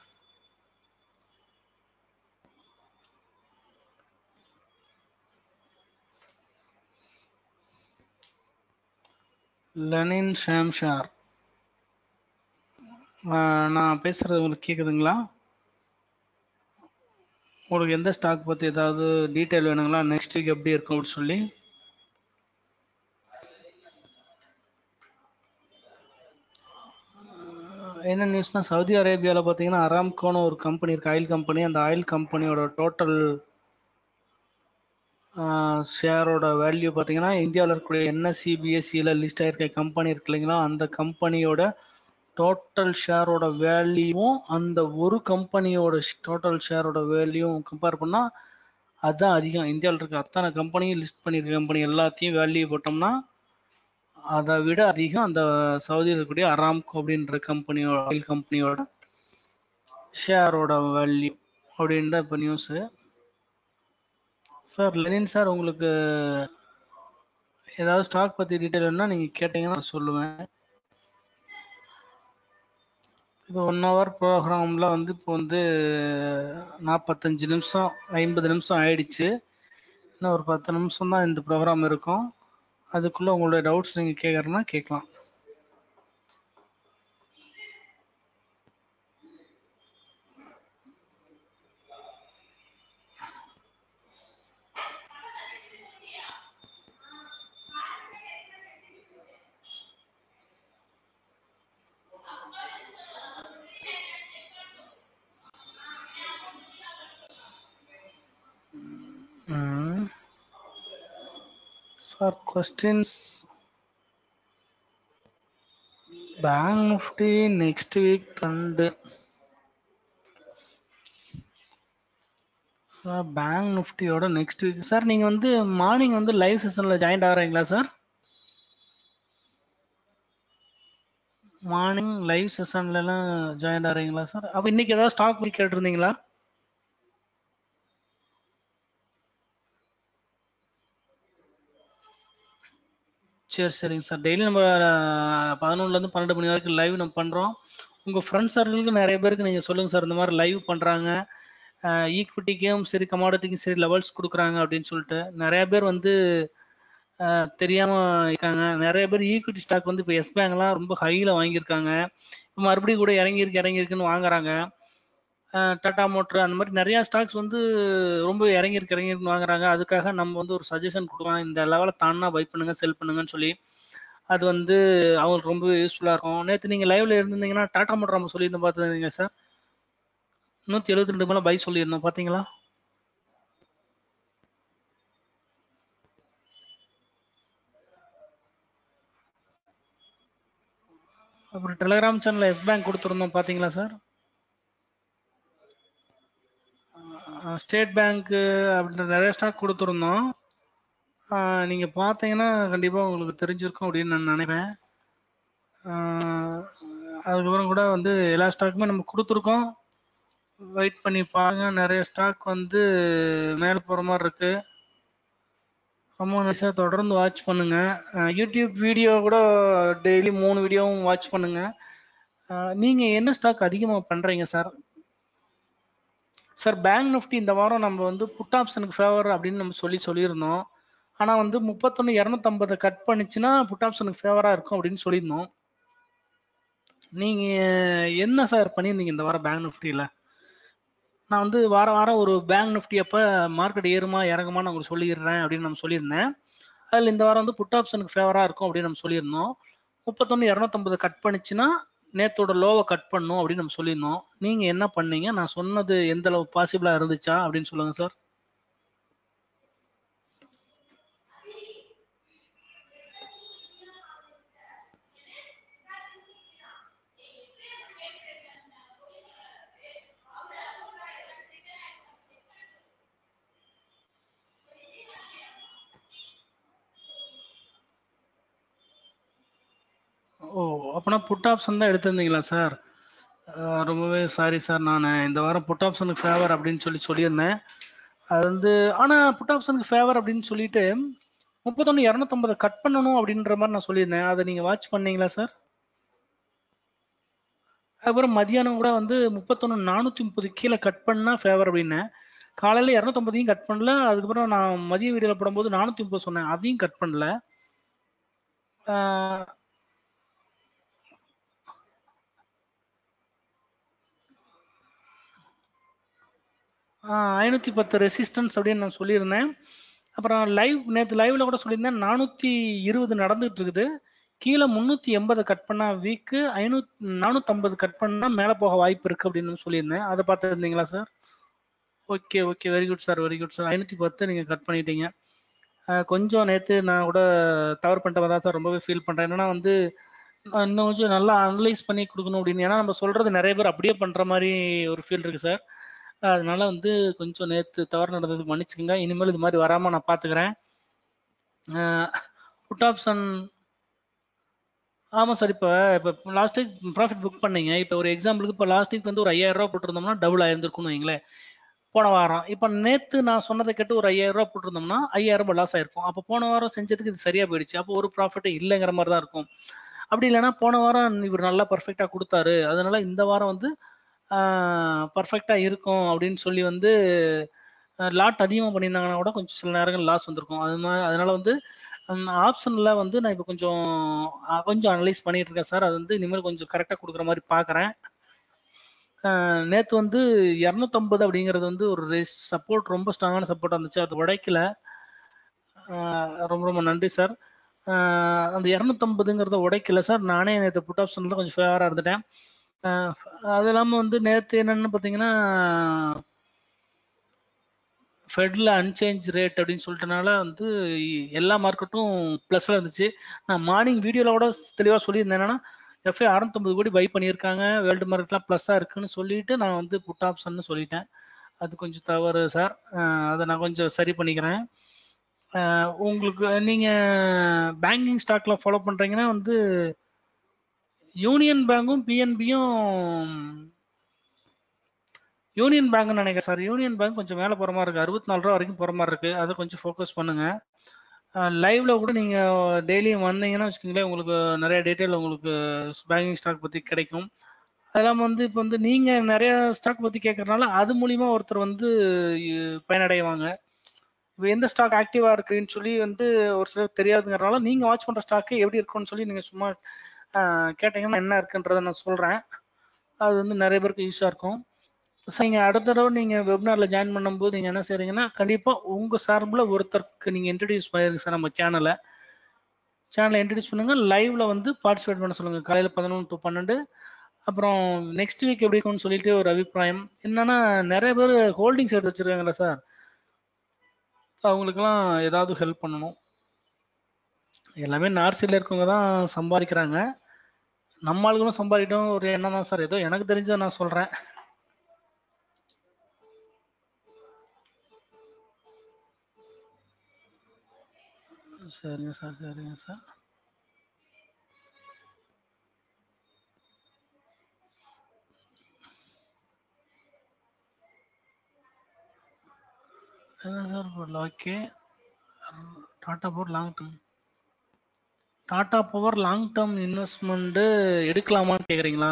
லெனின் ஷாம்ஷார் நான் பேசுறது உங்களுக்கு கேட்குதுங்களா உங்களுக்கு எந்த ஸ்டாக் பற்றி ஏதாவது டீட்டெயில் வேணுங்களா நெக்ஸ்ட் வீக் எப்படி இருக்கும் அப்படின்னு சொல்லி என்ன நியூஸ்னா சவுதி அரேபியால பாத்தீங்கன்னா அராம்கோன்னு ஒரு கம்பெனி இருக்கு ஆயில் கம்பெனி அந்த ஆயில் கம்பெனியோட டோட்டல் ஷேரோட வேல்யூ பார்த்தீங்கன்னா இந்தியாவில் இருக்கக்கூடிய என்எஸ்சி பிஎஸ்சியில் லிஸ்ட் ஆயிருக்க கம்பெனி இருக்கு இல்லைங்களா அந்த கம்பெனியோட டோட்டல் ஷேரோட வேல்யூவும் அந்த ஒரு கம்பெனியோட டோட்டல் ஷேரோட வேல்யூவும் கம்பேர் பண்ணால் அதுதான் அதிகம் இந்தியாவில் இருக்க அத்தனை கம்பெனியும் லிஸ்ட் பண்ணியிருக்க கம்பெனி எல்லாத்தையும் வேல்யூ போட்டோம்னா அதை விட அதிகம் அந்த சவுதியில் இருக்கக்கூடிய அராம்கோ அப்படின்ற கம்பெனியோட ஆயில் கம்பெனியோட ஷேரோட வேல்யூ அப்படின்னு தான் இப்போ நியூஸு சார் லெனின் சார் உங்களுக்கு ஏதாவது ஸ்டாக் பற்றி டீட்டெயில் வேணும்னா நீங்கள் கேட்டீங்கன்னா நான் சொல்லுவேன் இப்போ ஒன் ஹவர் ப்ரோக்ராமில் வந்து இப்போ வந்து நாற்பத்தஞ்சு நிமிஷம் ஐம்பது நிமிஷம் ஆயிடுச்சு இன்னும் ஒரு பத்து நிமிஷம் தான் இந்த ப்ரோக்ராம் இருக்கும் அதுக்குள்ளே உங்களுடைய டவுட்ஸ் நீங்கள் கேட்குறேன்னா கேட்கலாம் sir questions bank Nifty next week trend sir bank நிஃப்டியோட நெக்ஸ்ட் வீக் சார் நீங்கள் வந்து மார்னிங் வந்து லைவ் செஷனில் ஜாயின் ஆகிறீங்களா சார் மார்னிங் லைவ் செஷன்லலாம் ஜாயின் ஆகிறீங்களா சார் அப்போ இன்னைக்கு ஏதாவது ஸ்டாக் பற்றி கேட்டிருந்தீங்களா சரி சரிங்க சார் டெய்லி நம்ம பதினொன்றுலேருந்து பன்னெண்டு மணி வரைக்கும் லைவ் நம்ம பண்ணுறோம் உங்கள் ஃப்ரெண்ட்ஸ் சர்க்கிளுக்கு நிறைய பேருக்கு நீங்கள் சொல்லுங்கள் சார் இந்த மாதிரி லைவ் பண்ணுறாங்க ஈக்விட்டிக்கும் சரி கமாடிட்டிக்கும் சரி லெவல்ஸ் கொடுக்குறாங்க அப்படின்னு சொல்லிட்டு நிறைய பேர் வந்து அஹ், தெரியாம இருக்காங்க நிறைய பேர் ஈக்விட்டி ஸ்டாக் வந்து இப்போ எஸ் பேங்க்லாம் ரொம்ப ஹையில் வாங்கியிருக்காங்க இப்போ மறுபடியும் கூட இறங்கியிருக்கு இறங்கியிருக்குன்னு வாங்குறாங்க அஹ், டாடா மோட்டர் அந்த மாதிரி நிறைய ஸ்டாக்ஸ் வந்து ரொம்ப இறங்கியிருக்கு இறங்கியிருக்குன்னு வாங்குறாங்க அதுக்காக நம்ம வந்து ஒரு சஜஷன் கொடுக்கலாம் இந்த லெவலை தானா பை பண்ணுங்க செல் பண்ணுங்கன்னு சொல்லி அது வந்து அவங்களுக்கு ரொம்ப யூஸ்ஃபுல்லாக இருக்கும் நேற்று நீங்கள் லைவ்ல இருந்திருந்தீங்கன்னா டாடா மோட்டர் நம்ம சொல்லியிருந்தோம் பார்த்துருந்தீங்க சார் நூற்றி எழுபத்தி ரெண்டு மேலே பை சொல்லியிருந்தோம் பார்த்தீங்களா அப்புறம் டெலிகிராம் சேனல்ல எஸ் பேங்க் கொடுத்துருந்தோம் பார்த்தீங்களா சார் ஸ்டேட் பேங்க்கு அப்படின்ற நிறைய ஸ்டாக் கொடுத்துருந்தோம் ஆஹ் நீங்க பார்த்தீங்கன்னா கண்டிப்பா உங்களுக்கு தெரிஞ்சிருக்கும் அப்படின்னு நான் நினைக்கிறேன் ஆஹ் அதுக்கப்புறம் கூட வந்து எல்லா ஸ்டாக்குமே நம்ம கொடுத்துருக்கோம் வெயிட் பண்ணி பாருங்க நிறைய ஸ்டாக் வந்து மேல போற மாதிரி இருக்கு ரொம்ப நிமிஷம் தொடர்ந்து வாட்ச் பண்ணுங்க அஹ் யூடியூப் வீடியோ கூட டெய்லி மூணு வீடியோவும் வாட்ச் பண்ணுங்க அஹ் நீங்க என்ன ஸ்டாக் அதிகமா பண்றீங்க சார் சார் பேங்க் நிஃப்டி இந்த வாரம் நம்ம வந்து புட் ஆப்ஷனுக்கு ஃபேவர் அப்படின்னு நம்ம சொல்லி சொல்லியிருந்தோம் ஆனா வந்து முப்பத்தொன்னு இரநூத்தம்பதை கட் பண்ணிச்சுன்னா புட் ஆப்ஷனுக்கு ஃபேவரா இருக்கும் அப்படின்னு சொல்லியிருந்தோம் நீங்க என்ன சார் பண்ணியிருந்தீங்க இந்த வாரம் பேங்க் நிஃப்டியில நான் வந்து வார வாரம் ஒரு பேங்க் நிஃப்டி அப்ப மார்க்கெட் ஏறுமா இறங்குமா நான் உங்களுக்கு சொல்லிடுறேன் அப்படின்னு நம்ம சொல்லியிருந்தேன் அதில் இந்த வாரம் வந்து புட் ஆப்ஷனுக்கு ஃபேவராக இருக்கும் அப்படின்னு நம்ம சொல்லியிருந்தோம் முப்பத்தொன்று இரநூத்தம்பது கட் பண்ணிச்சுன்னா நேத்தோட லோவை கட் பண்ணும் அப்படின்னு நம்ம சொல்லியிருந்தோம் நீங்கள் என்ன பண்ணீங்க நான் சொன்னது எந்த அளவு பாசிபிளாக இருந்துச்சா அப்படின்னு சொல்லுங்க சார் ஓ அப்போனா புட் ஆப்ஷன் தான் எடுத்திருந்தீங்களா சார் அஹ் ரொம்பவே சாரி சார் நான் இந்த வாரம் புட் ஆப்ஷனுக்கு ஃபேவர் அப்படின்னு சொல்லி சொல்லியிருந்தேன் அது வந்து ஆனால் புட் ஆப்ஷனுக்கு ஃபேவர் அப்படின்னு சொல்லிட்டு முப்பத்தொன்று இரநூத்தம்பதை கட் பண்ணணும் அப்படின்ற மாதிரி நான் சொல்லியிருந்தேன் அதை நீங்கள் வாட்ச் பண்ணீங்களா சார் அதுக்கப்புறம் மதியானம் கூட வந்து முப்பத்தொன்று நானூற்றி முப்பது கீழே கட் பண்ணா ஃபேவர் அப்படின்னேன் காலையில் இரநூத்தம்பதையும் கட் பண்ணல அதுக்கப்புறம் நான் மதிய வீடியோவில் போடும்போது நானூற்றி முப்பது சொன்னேன் அதையும் கட் பண்ணல ஆஹ் ஐநூற்றி பத்து ரெசிஸ்டன்ஸ் அப்படின்னு நான் சொல்லியிருந்தேன் அப்புறம் லைவ் நேற்று லைவ்ல கூட சொல்லியிருந்தேன் நானூற்றி இருபது நடந்துட்டு இருக்குது கீழே முந்நூற்றி எண்பது கட் பண்ணா வீக்கு ஐநூத் நானூற்றம்பது கட் பண்ணா மேலே போக வாய்ப்பு இருக்கு அப்படின்னு சொல்லியிருந்தேன் அதை பார்த்துருந்தீங்களா sir okay okay very good sir very good sir ஐநூற்றி பத்து நீங்கள் கட் பண்ணிட்டீங்க அஹ் கொஞ்சம் நேற்று நான் கூட தவறு பண்ணிட்டு தான் சார் ரொம்பவே ஃபீல் பண்ணுறேன் என்னன்னா வந்து நான் இன்னும் கொஞ்சம் நல்லா அனலைஸ் பண்ணி கொடுக்கணும் அப்படின்னு ஏன்னா நம்ம சொல்றது நிறைய பேர் அப்படியே பண்ற மாதிரி ஒரு ஃபீல் இருக்கு சார் அதனால வந்து கொஞ்சம் நேற்று தவறு நடந்தது மன்னிச்சுக்கோங்க இனிமேல் இது மாதிரி வராம நான் பாத்துக்கிறேன் புட் ஆப்ஷன் ஆமா சார் இப்போ இப்போ லாஸ்ட் வீக் ப்ராஃபிட் புக் பண்ணீங்க இப்போ ஒரு எக்ஸாம்பிளுக்கு இப்போ லாஸ்ட் வீக் வந்து ஒரு ஐயாயிரம் ரூபா போட்டிருந்தோம்னா டபுள் ஆயிருந்திருக்கும்னு வைங்களேன் போன வாரம் இப்போ நேத்து நான் சொன்னதை கேட்டு ஒரு ஐயாயிரம் ரூபா போட்டிருந்தோம்னா ஐயாயிரம் ரூபாய் லாஸ் ஆயிருக்கும் அப்போ போன வாரம் செஞ்சதுக்கு இது சரியா போயிடுச்சு அப்போ ஒரு ப்ராஃபிட் இல்லைங்கிற மாதிரி தான் இருக்கும் அப்படி இல்லைன்னா போன வாரம் இவர் நல்லா பர்ஃபெக்டா கொடுத்தாரு அதனால இந்த வாரம் வந்து பர்ஃபெக்டா இருக்கும் அப்படின்னு சொல்லி வந்து லாட் அதிகமாக பண்ணியிருந்தாங்கன்னா கூட கொஞ்சம் சில நேரங்கள் லாஸ் வந்திருக்கும் அது மாதிரி அதனால வந்து ஆப்ஷன்ல வந்து நான் இப்போ கொஞ்சம் அஹ், கொஞ்சம் அனலைஸ் பண்ணிட்டு இருக்கேன் சார் அது வந்து இனிமேல் கொஞ்சம் கரெக்டாக கொடுக்குற மாதிரி பார்க்குறேன் நேற்று வந்து இரநூத்தம்பது அப்படிங்கிறது வந்து ஒரு ரேஸ் சப்போர்ட் ரொம்ப ஸ்ட்ராங்கான சப்போர்ட் இருந்துச்சு அது உடைக்கல அஹ், ரொம்ப ரொம்ப நன்றி சார் அஹ், அந்த இரநூத்தம்பதுங்கிறத உடைக்கல சார் நானே நேற்று புட் ஆப்ஷன்ல கொஞ்சம் ஃபேவராக இருந்துட்டேன் அஹ், அது இல்லாமல் வந்து நேற்று என்னன்னு பார்த்தீங்கன்னா ஃபெட்ல அன்சேஞ்ச் ரேட் அப்படின்னு சொல்லிட்டனால வந்து எல்லா மார்க்கெட்டும் ப்ளஸ்ல இருந்துச்சு நான் மார்னிங் வீடியோல கூட தெளிவாக சொல்லியிருந்தேன் என்னன்னா எஃப்ஐ அறுநூத்தம்பது கோடி பை பண்ணியிருக்காங்க வேர்ல்டு மார்க்கெட்லாம் ப்ளஸ்ஸாக இருக்குன்னு சொல்லிட்டு நான் வந்து புட் ஆப்ஷன் சொல்லிட்டேன் அது கொஞ்சம் தவறு சார் அதை நான் கொஞ்சம் சரி பண்ணிக்கிறேன் அஹ் உங்களுக்கு நீங்க பேங்கிங் ஸ்டாக்ல ஃபாலோ பண்றீங்கன்னா வந்து யூனியன் பேங்கும் பிஎன்பியும் யூனியன் பேங்க்னு நினைக்கிறேன் சார் யூனியன் பேங்க் கொஞ்சம் மேலே போகிற மாதிரி இருக்கு அறுபத்தி நாலு ரூபா வரைக்கும் போகிற மாதிரி இருக்கு அதை கொஞ்சம் ஃபோக்கஸ் பண்ணுங்க லைவ்ல கூட நீங்க டெய்லியும் வந்தீங்கன்னா வச்சுக்கோங்களேன் உங்களுக்கு நிறைய டீட்டெயில் உங்களுக்கு பேங்கிங் ஸ்டாக் பத்தி கிடைக்கும் அதெல்லாம் வந்து இப்போ வந்து நீங்க நிறைய ஸ்டாக் பத்தி கேட்கறதுனால அது மூலியமா ஒருத்தர் வந்து இ- பயனடைவாங்க இப்போ எந்த ஸ்டாக் ஆக்டிவா இருக்குன்னு சொல்லி வந்து ஒரு சிலர் தெரியாதுங்கிறனால நீங்க வாட்ச் பண்ற ஸ்டாக் எப்படி இருக்குன்னு சொல்லி நீங்க சும்மா ஆஹ், கேட்டீங்கன்னா என்ன இருக்குன்றத நான் சொல்றேன் அது வந்து நிறைய பேருக்கு யூஸா இருக்கும் So, நீங்க அடுத்த தடவை நீங்க வெபினார்ல ஜாயின் பண்ணும்போது நீங்க என்ன செய்றீங்கன்னா கண்டிப்பா உங்க சார்பில் ஒருத்தருக்கு நீங்க இன்ட்ரடியூஸ் பண்ணிருங்க சார் நம்ம சேனலை சேனலை இன்ட்ரடியூஸ் பண்ணுங்க லைவ்ல வந்து பார்ட்டிசிபேட் பண்ண சொல்லுங்க காலையில பதினொன்று டு பன்னெண்டு அப்புறம் நெக்ஸ்ட் வீக் எப்படி இருக்கும்னு சொல்லிட்டு ஒரு அபிப்பிராயம் என்னன்னா நிறைய பேர் ஹோல்டிங்ஸ் எடுத்து வச்சிருக்காங்களா சார் அவங்களுக்குலாம் ஏதாவது ஹெல்ப் பண்ணணும் எல்லாமே நார்சியில் இருக்கவங்க தான் சம்பாதிக்கிறாங்க நம்ம ஆளுகளும் சம்பாதிக்கட்டும் ஒரு எண்ணம் தான் சார் ஏதோ எனக்கு தெரிஞ்சதை நான் சொல்றேன் சரிங்க சார் சரிங்க சார் என்ன சார் பண்ணல okay Tata power long term Tata power long term investment எடுக்கலாமான்னு கேக்குறீங்களா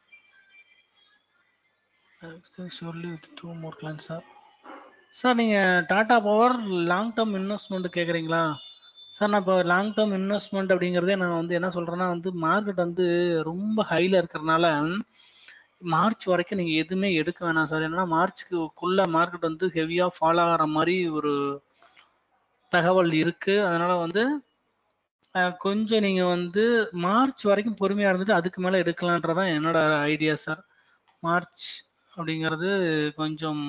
surely with two more client sir sir நீங்க Tata power long term investment கேக்குறீங்களா சார் நான் இப்போ லாங் டேர்ம் இன்வெஸ்ட்மெண்ட் அப்படிங்கிறதே நான் வந்து என்ன சொல்றேன்னா வந்து மார்க்கெட் வந்து ரொம்ப ஹைல இருக்கிறதுனால மார்ச் வரைக்கும் நீங்க எதுவுமே எடுக்க வேணாம் சார் ஏன்னா மார்ச்சுக்குள்ள மார்க்கெட் வந்து ஹெவியா ஃபாலோ ஆகிற மாதிரி ஒரு தகவல் இருக்கு அதனால வந்து அஹ், கொஞ்சம் நீங்க வந்து மார்ச் வரைக்கும் பொறுமையா இருந்துட்டு அதுக்கு மேல எடுக்கலான்றதான் என்னோட ஐடியா சார் மார்ச் அப்படிங்கிறது கொஞ்சம்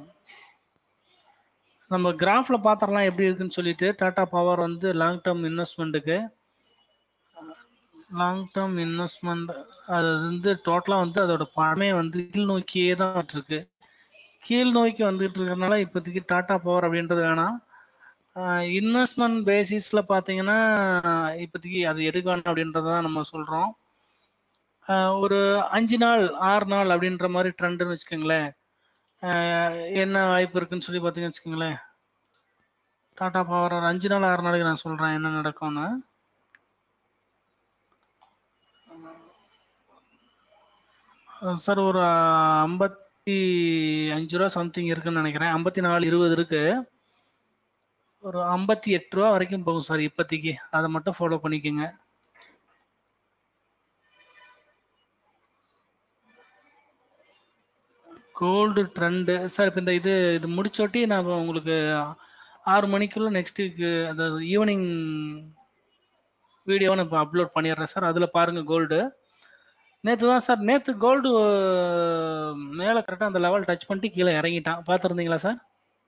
நம்ம கிராஃப்ல பாத்திரலாம் எப்படி இருக்குன்னு சொல்லிட்டு டாடா பவர் வந்து லாங் டேர்ம் இன்வெஸ்ட்மெண்ட்டுக்கு லாங் டேர்ம் இன்வெஸ்ட்மெண்ட் அது வந்து டோட்டலா வந்து அதோட பணமே வந்து கீழ் நோக்கியே தான் வந்துட்டு இருக்கு கீழ் நோக்கி வந்துட்டு இருக்கறனால இப்போதைக்கு டாடா பவர் அப்படின்றது வேணாம் இன்வெஸ்ட்மெண்ட் பேசிஸ்ல பாத்தீங்கன்னா இப்போதைக்கு அது எடுக்க வேண்டாம் அப்படின்றத தான் நம்ம சொல்றோம் ஆஹ் ஒரு அஞ்சு நாள் ஆறு நாள் அப்படின்ற மாதிரி ட்ரெண்ட்னு வச்சுக்கோங்களேன் ஆஹ் என்ன வாய்ப்பு இருக்குன்னு சொல்லி பார்த்தீங்கன்னு வச்சுக்கோங்களேன் டாடா பவர் ஒரு அஞ்சு நாள் ஆறு நாளைக்கு நான் சொல்றேன் என்ன நடக்கும்னு சார் ஒரு ஐம்பத்தி அஞ்சு ரூபா சம்திங் இருக்குன்னு நினைக்கிறேன் ஐம்பத்தி நாலு இருபது இருக்கு ஒரு ஐம்பத்தி எட்டு ரூபா வரைக்கும் போகும் சார் இப்போதைக்கு அதை மட்டும் ஃபாலோ பண்ணிக்கோங்க கோல்டு ட்ரெண்டு சார் இப்போ இந்த இது இது முடிச்சோட்டி நான் உங்களுக்கு ஆறு மணிக்குள்ள நெக்ஸ்ட் வீக் அதாவது ஈவினிங் வீடியோவை நான் இப்போ அப்லோட் பண்ணிடுறேன் சார் அதில் பாருங்க கோல்டு நேற்று தான் சார் நேற்று கோல்டு மேலே கரெக்டாக அந்த லெவல் டச் பண்ணிட்டு கீழே இறங்கிட்டான் பார்த்துருந்தீங்களா சார்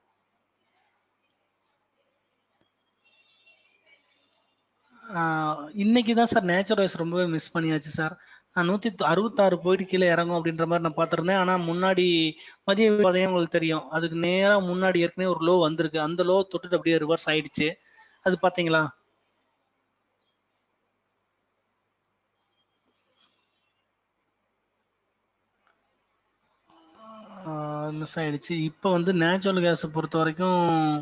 ஆஹ் இன்னைக்கு தான் சார் நேச்சர் வைஸ் ரொம்பவே மிஸ் பண்ணியாச்சு சார் நான் நூற்றி அறுபத்தாறு போயிட்டு கீழே இறங்கும் அப்படின்ற மாதிரி நான் பார்த்துருந்தேன் ஆனால் முன்னாடி மதிய பார்த்தீங்கன்னா உங்களுக்கு தெரியும் அதுக்கு நேராக முன்னாடி ஏற்கனவே ஒரு லோ வந்திருக்கு அந்த லோ தொட்டுட்டு அப்படியே ரிவர்ஸ் ஆயிடுச்சு அது பார்த்தீங்களா மிஸ் ஆயிடுச்சு இப்போ வந்து நேச்சுரல் கேஸை பொறுத்த வரைக்கும்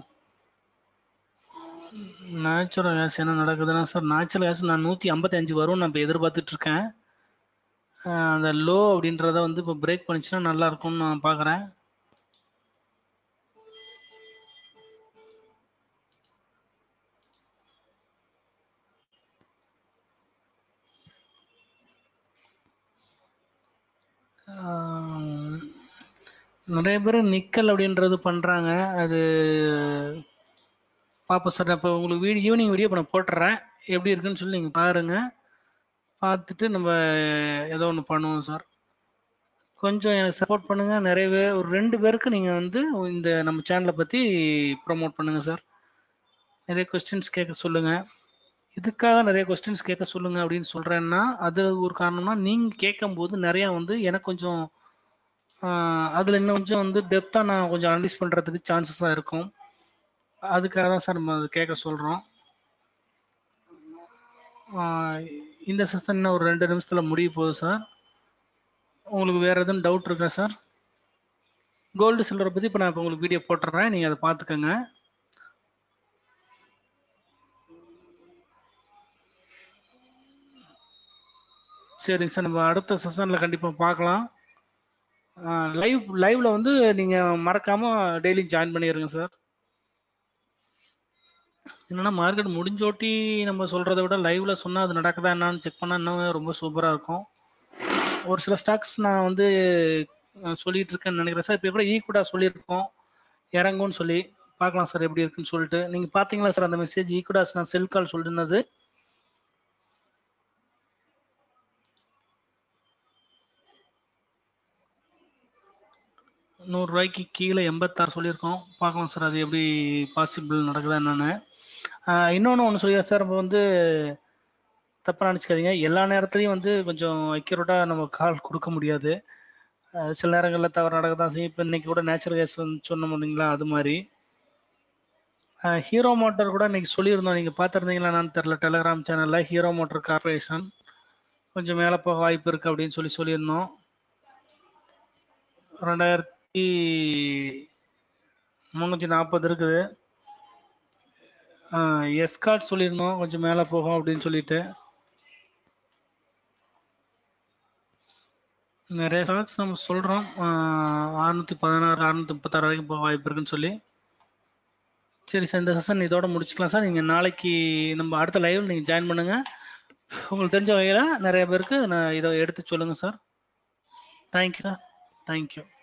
நேச்சுரல் கேஸ் என்ன நடக்குதுன்னா சார் நேச்சுரல் கேஸ் நான் நூற்றி ஐம்பத்தஞ்சு வரும் நான் இப்போ எதிர்பார்த்துட்டு இருக்கேன் ஆஹ் அந்த லோ அப்படின்றத வந்து இப்போ பிரேக் பண்ணிச்சுன்னா நல்லா இருக்கும்னு நான் பார்க்குறேன் நிறைய பேர் நிக்கல் அப்படின்றது பண்ணுறாங்க அது பார்ப்போம் சார் இப்போ உங்களுக்கு வீடியோ ஈவினிங் வீடியோ இப்போ நான் போட்டுறேன் எப்படி இருக்குன்னு சொல்லி நீங்கள் பாருங்கள் பார்த்துட்டு நம்ம ஏதோ ஒன்று பண்ணுவோம் சார் கொஞ்சம் எனக்கு சப்போர்ட் பண்ணுங்கள் நிறைய பேர் ஒரு ரெண்டு பேருக்கு நீங்கள் வந்து இந்த நம்ம சேனலை பற்றி ப்ரோமோட் பண்ணுங்கள் சார் நிறைய கொஸ்டின்ஸ் கேட்க சொல்லுங்கள் இதுக்காக நிறைய கொஸ்டின்ஸ் கேட்க சொல்லுங்கள் அப்படின்னு சொல்கிறேன்னா அது ஒரு காரணம்னா நீங்கள் கேட்கும்போது நிறையா வந்து எனக்கு கொஞ்சம் அதில் இன்னும் கொஞ்சம் வந்து டெப்த்தாக நான் கொஞ்சம் அனலைஸ் பண்ணுறதுக்கு சான்சஸாக இருக்கும் அதுக்காக தான் சார் நம்ம அது கேட்க சொல்கிறோம் இந்த செஷன் இன்னும் ஒரு ரெண்டு நிமிஷத்தில் முடிய போகுது சார் உங்களுக்கு வேறு எதுவும் டவுட் இருக்கா சார் கோல்டு சில்வரை பற்றி இப்போ நான் இப்போ உங்களுக்கு வீடியோ போட்டுறேன் நீங்கள் அதை பார்த்துக்கோங்க சரிங்க சார் நம்ம அடுத்த செஷனில் கண்டிப்பாக பார்க்கலாம் லைவ் லைவ்ல வந்து நீங்கள் மறக்காமல் டெய்லி ஜாயின் பண்ணிடுங்க சார் என்னன்னா மார்க்கெட் முடிஞ்சோட்டி நம்ம சொல்கிறத விட லைவ்ல சொன்னால் அது நடக்குதா என்னன்னு செக் பண்ணால் இன்னும் ரொம்ப சூப்பராக இருக்கும் ஒரு சில ஸ்டாக்ஸ் நான் வந்து சொல்லிட்டு இருக்கேன்னு நினைக்கிறேன் சார் இப்போ கூட ஈக்குவட்டா சொல்லியிருக்கோம் இறங்கும்னு சொல்லி பார்க்கலாம் சார் எப்படி இருக்குன்னு சொல்லிட்டு நீங்கள் பார்த்தீங்களா சார் அந்த மெசேஜ் ஈக்குவடாஸ் நான் செல் கால் சொல்லிருந்தது நூறுரூவாய்க்கு கீழே எண்பத்தாறு சொல்லியிருக்கோம் பார்க்கலாம் சார் அது எப்படி பாசிபிள் நடக்குதா என்னென்னு இன்னொன்று ஒன்று சொல்லியா சார் நம்ம வந்து தப்பாக நினச்சிக்காதீங்க எல்லா நேரத்துலையும் வந்து கொஞ்சம் அக்யூரேட்டாக நம்ம கால் கொடுக்க முடியாது சில நேரங்களில் தவறு நடக்க தான் செய்யும் இப்போ இன்னைக்கு கூட நேச்சுரல் கேஸ் வந்து சொன்னோம் இல்லைங்களா அது மாதிரி ஹீரோ மோட்டார் கூட இன்னைக்கு சொல்லியிருந்தோம் நீங்கள் பார்த்துருந்தீங்களா நான் தெரில டெலகிராம் சேனலில் ஹீரோ மோட்டார் கார்பரேஷன் கொஞ்சம் மேலே போக வாய்ப்பு இருக்குது அப்படின்னு சொல்லி சொல்லியிருந்தோம் ரெண்டாயிரத்தி முந்நூற்றி நாற்பது இருக்குது எஸ்கார்ட் சொல்லியிருந்தோம் கொஞ்சம் மேலே போகும் அப்படின்னு சொல்லிட்டு நிறைய ஸ்டாக்ஸ் நம்ம சொல்கிறோம் அறுநூற்றி பதினாறு அறுநூற்றி முப்பத்தாறு வரைக்கும் போக வாய்ப்பு இருக்குன்னு சொல்லி சரி சார் இந்த செஷன் இதோட முடிச்சுக்கலாம் சார் நீங்கள் நாளைக்கு நம்ம அடுத்த லைவில் நீங்கள் ஜாயின் பண்ணுங்கள் உங்களுக்கு தெரிஞ்ச வகையில் நிறைய பேருக்கு நான் இதை எடுத்து சொல்லுங்கள் சார் தேங்க்யூ சார் தேங்க்யூ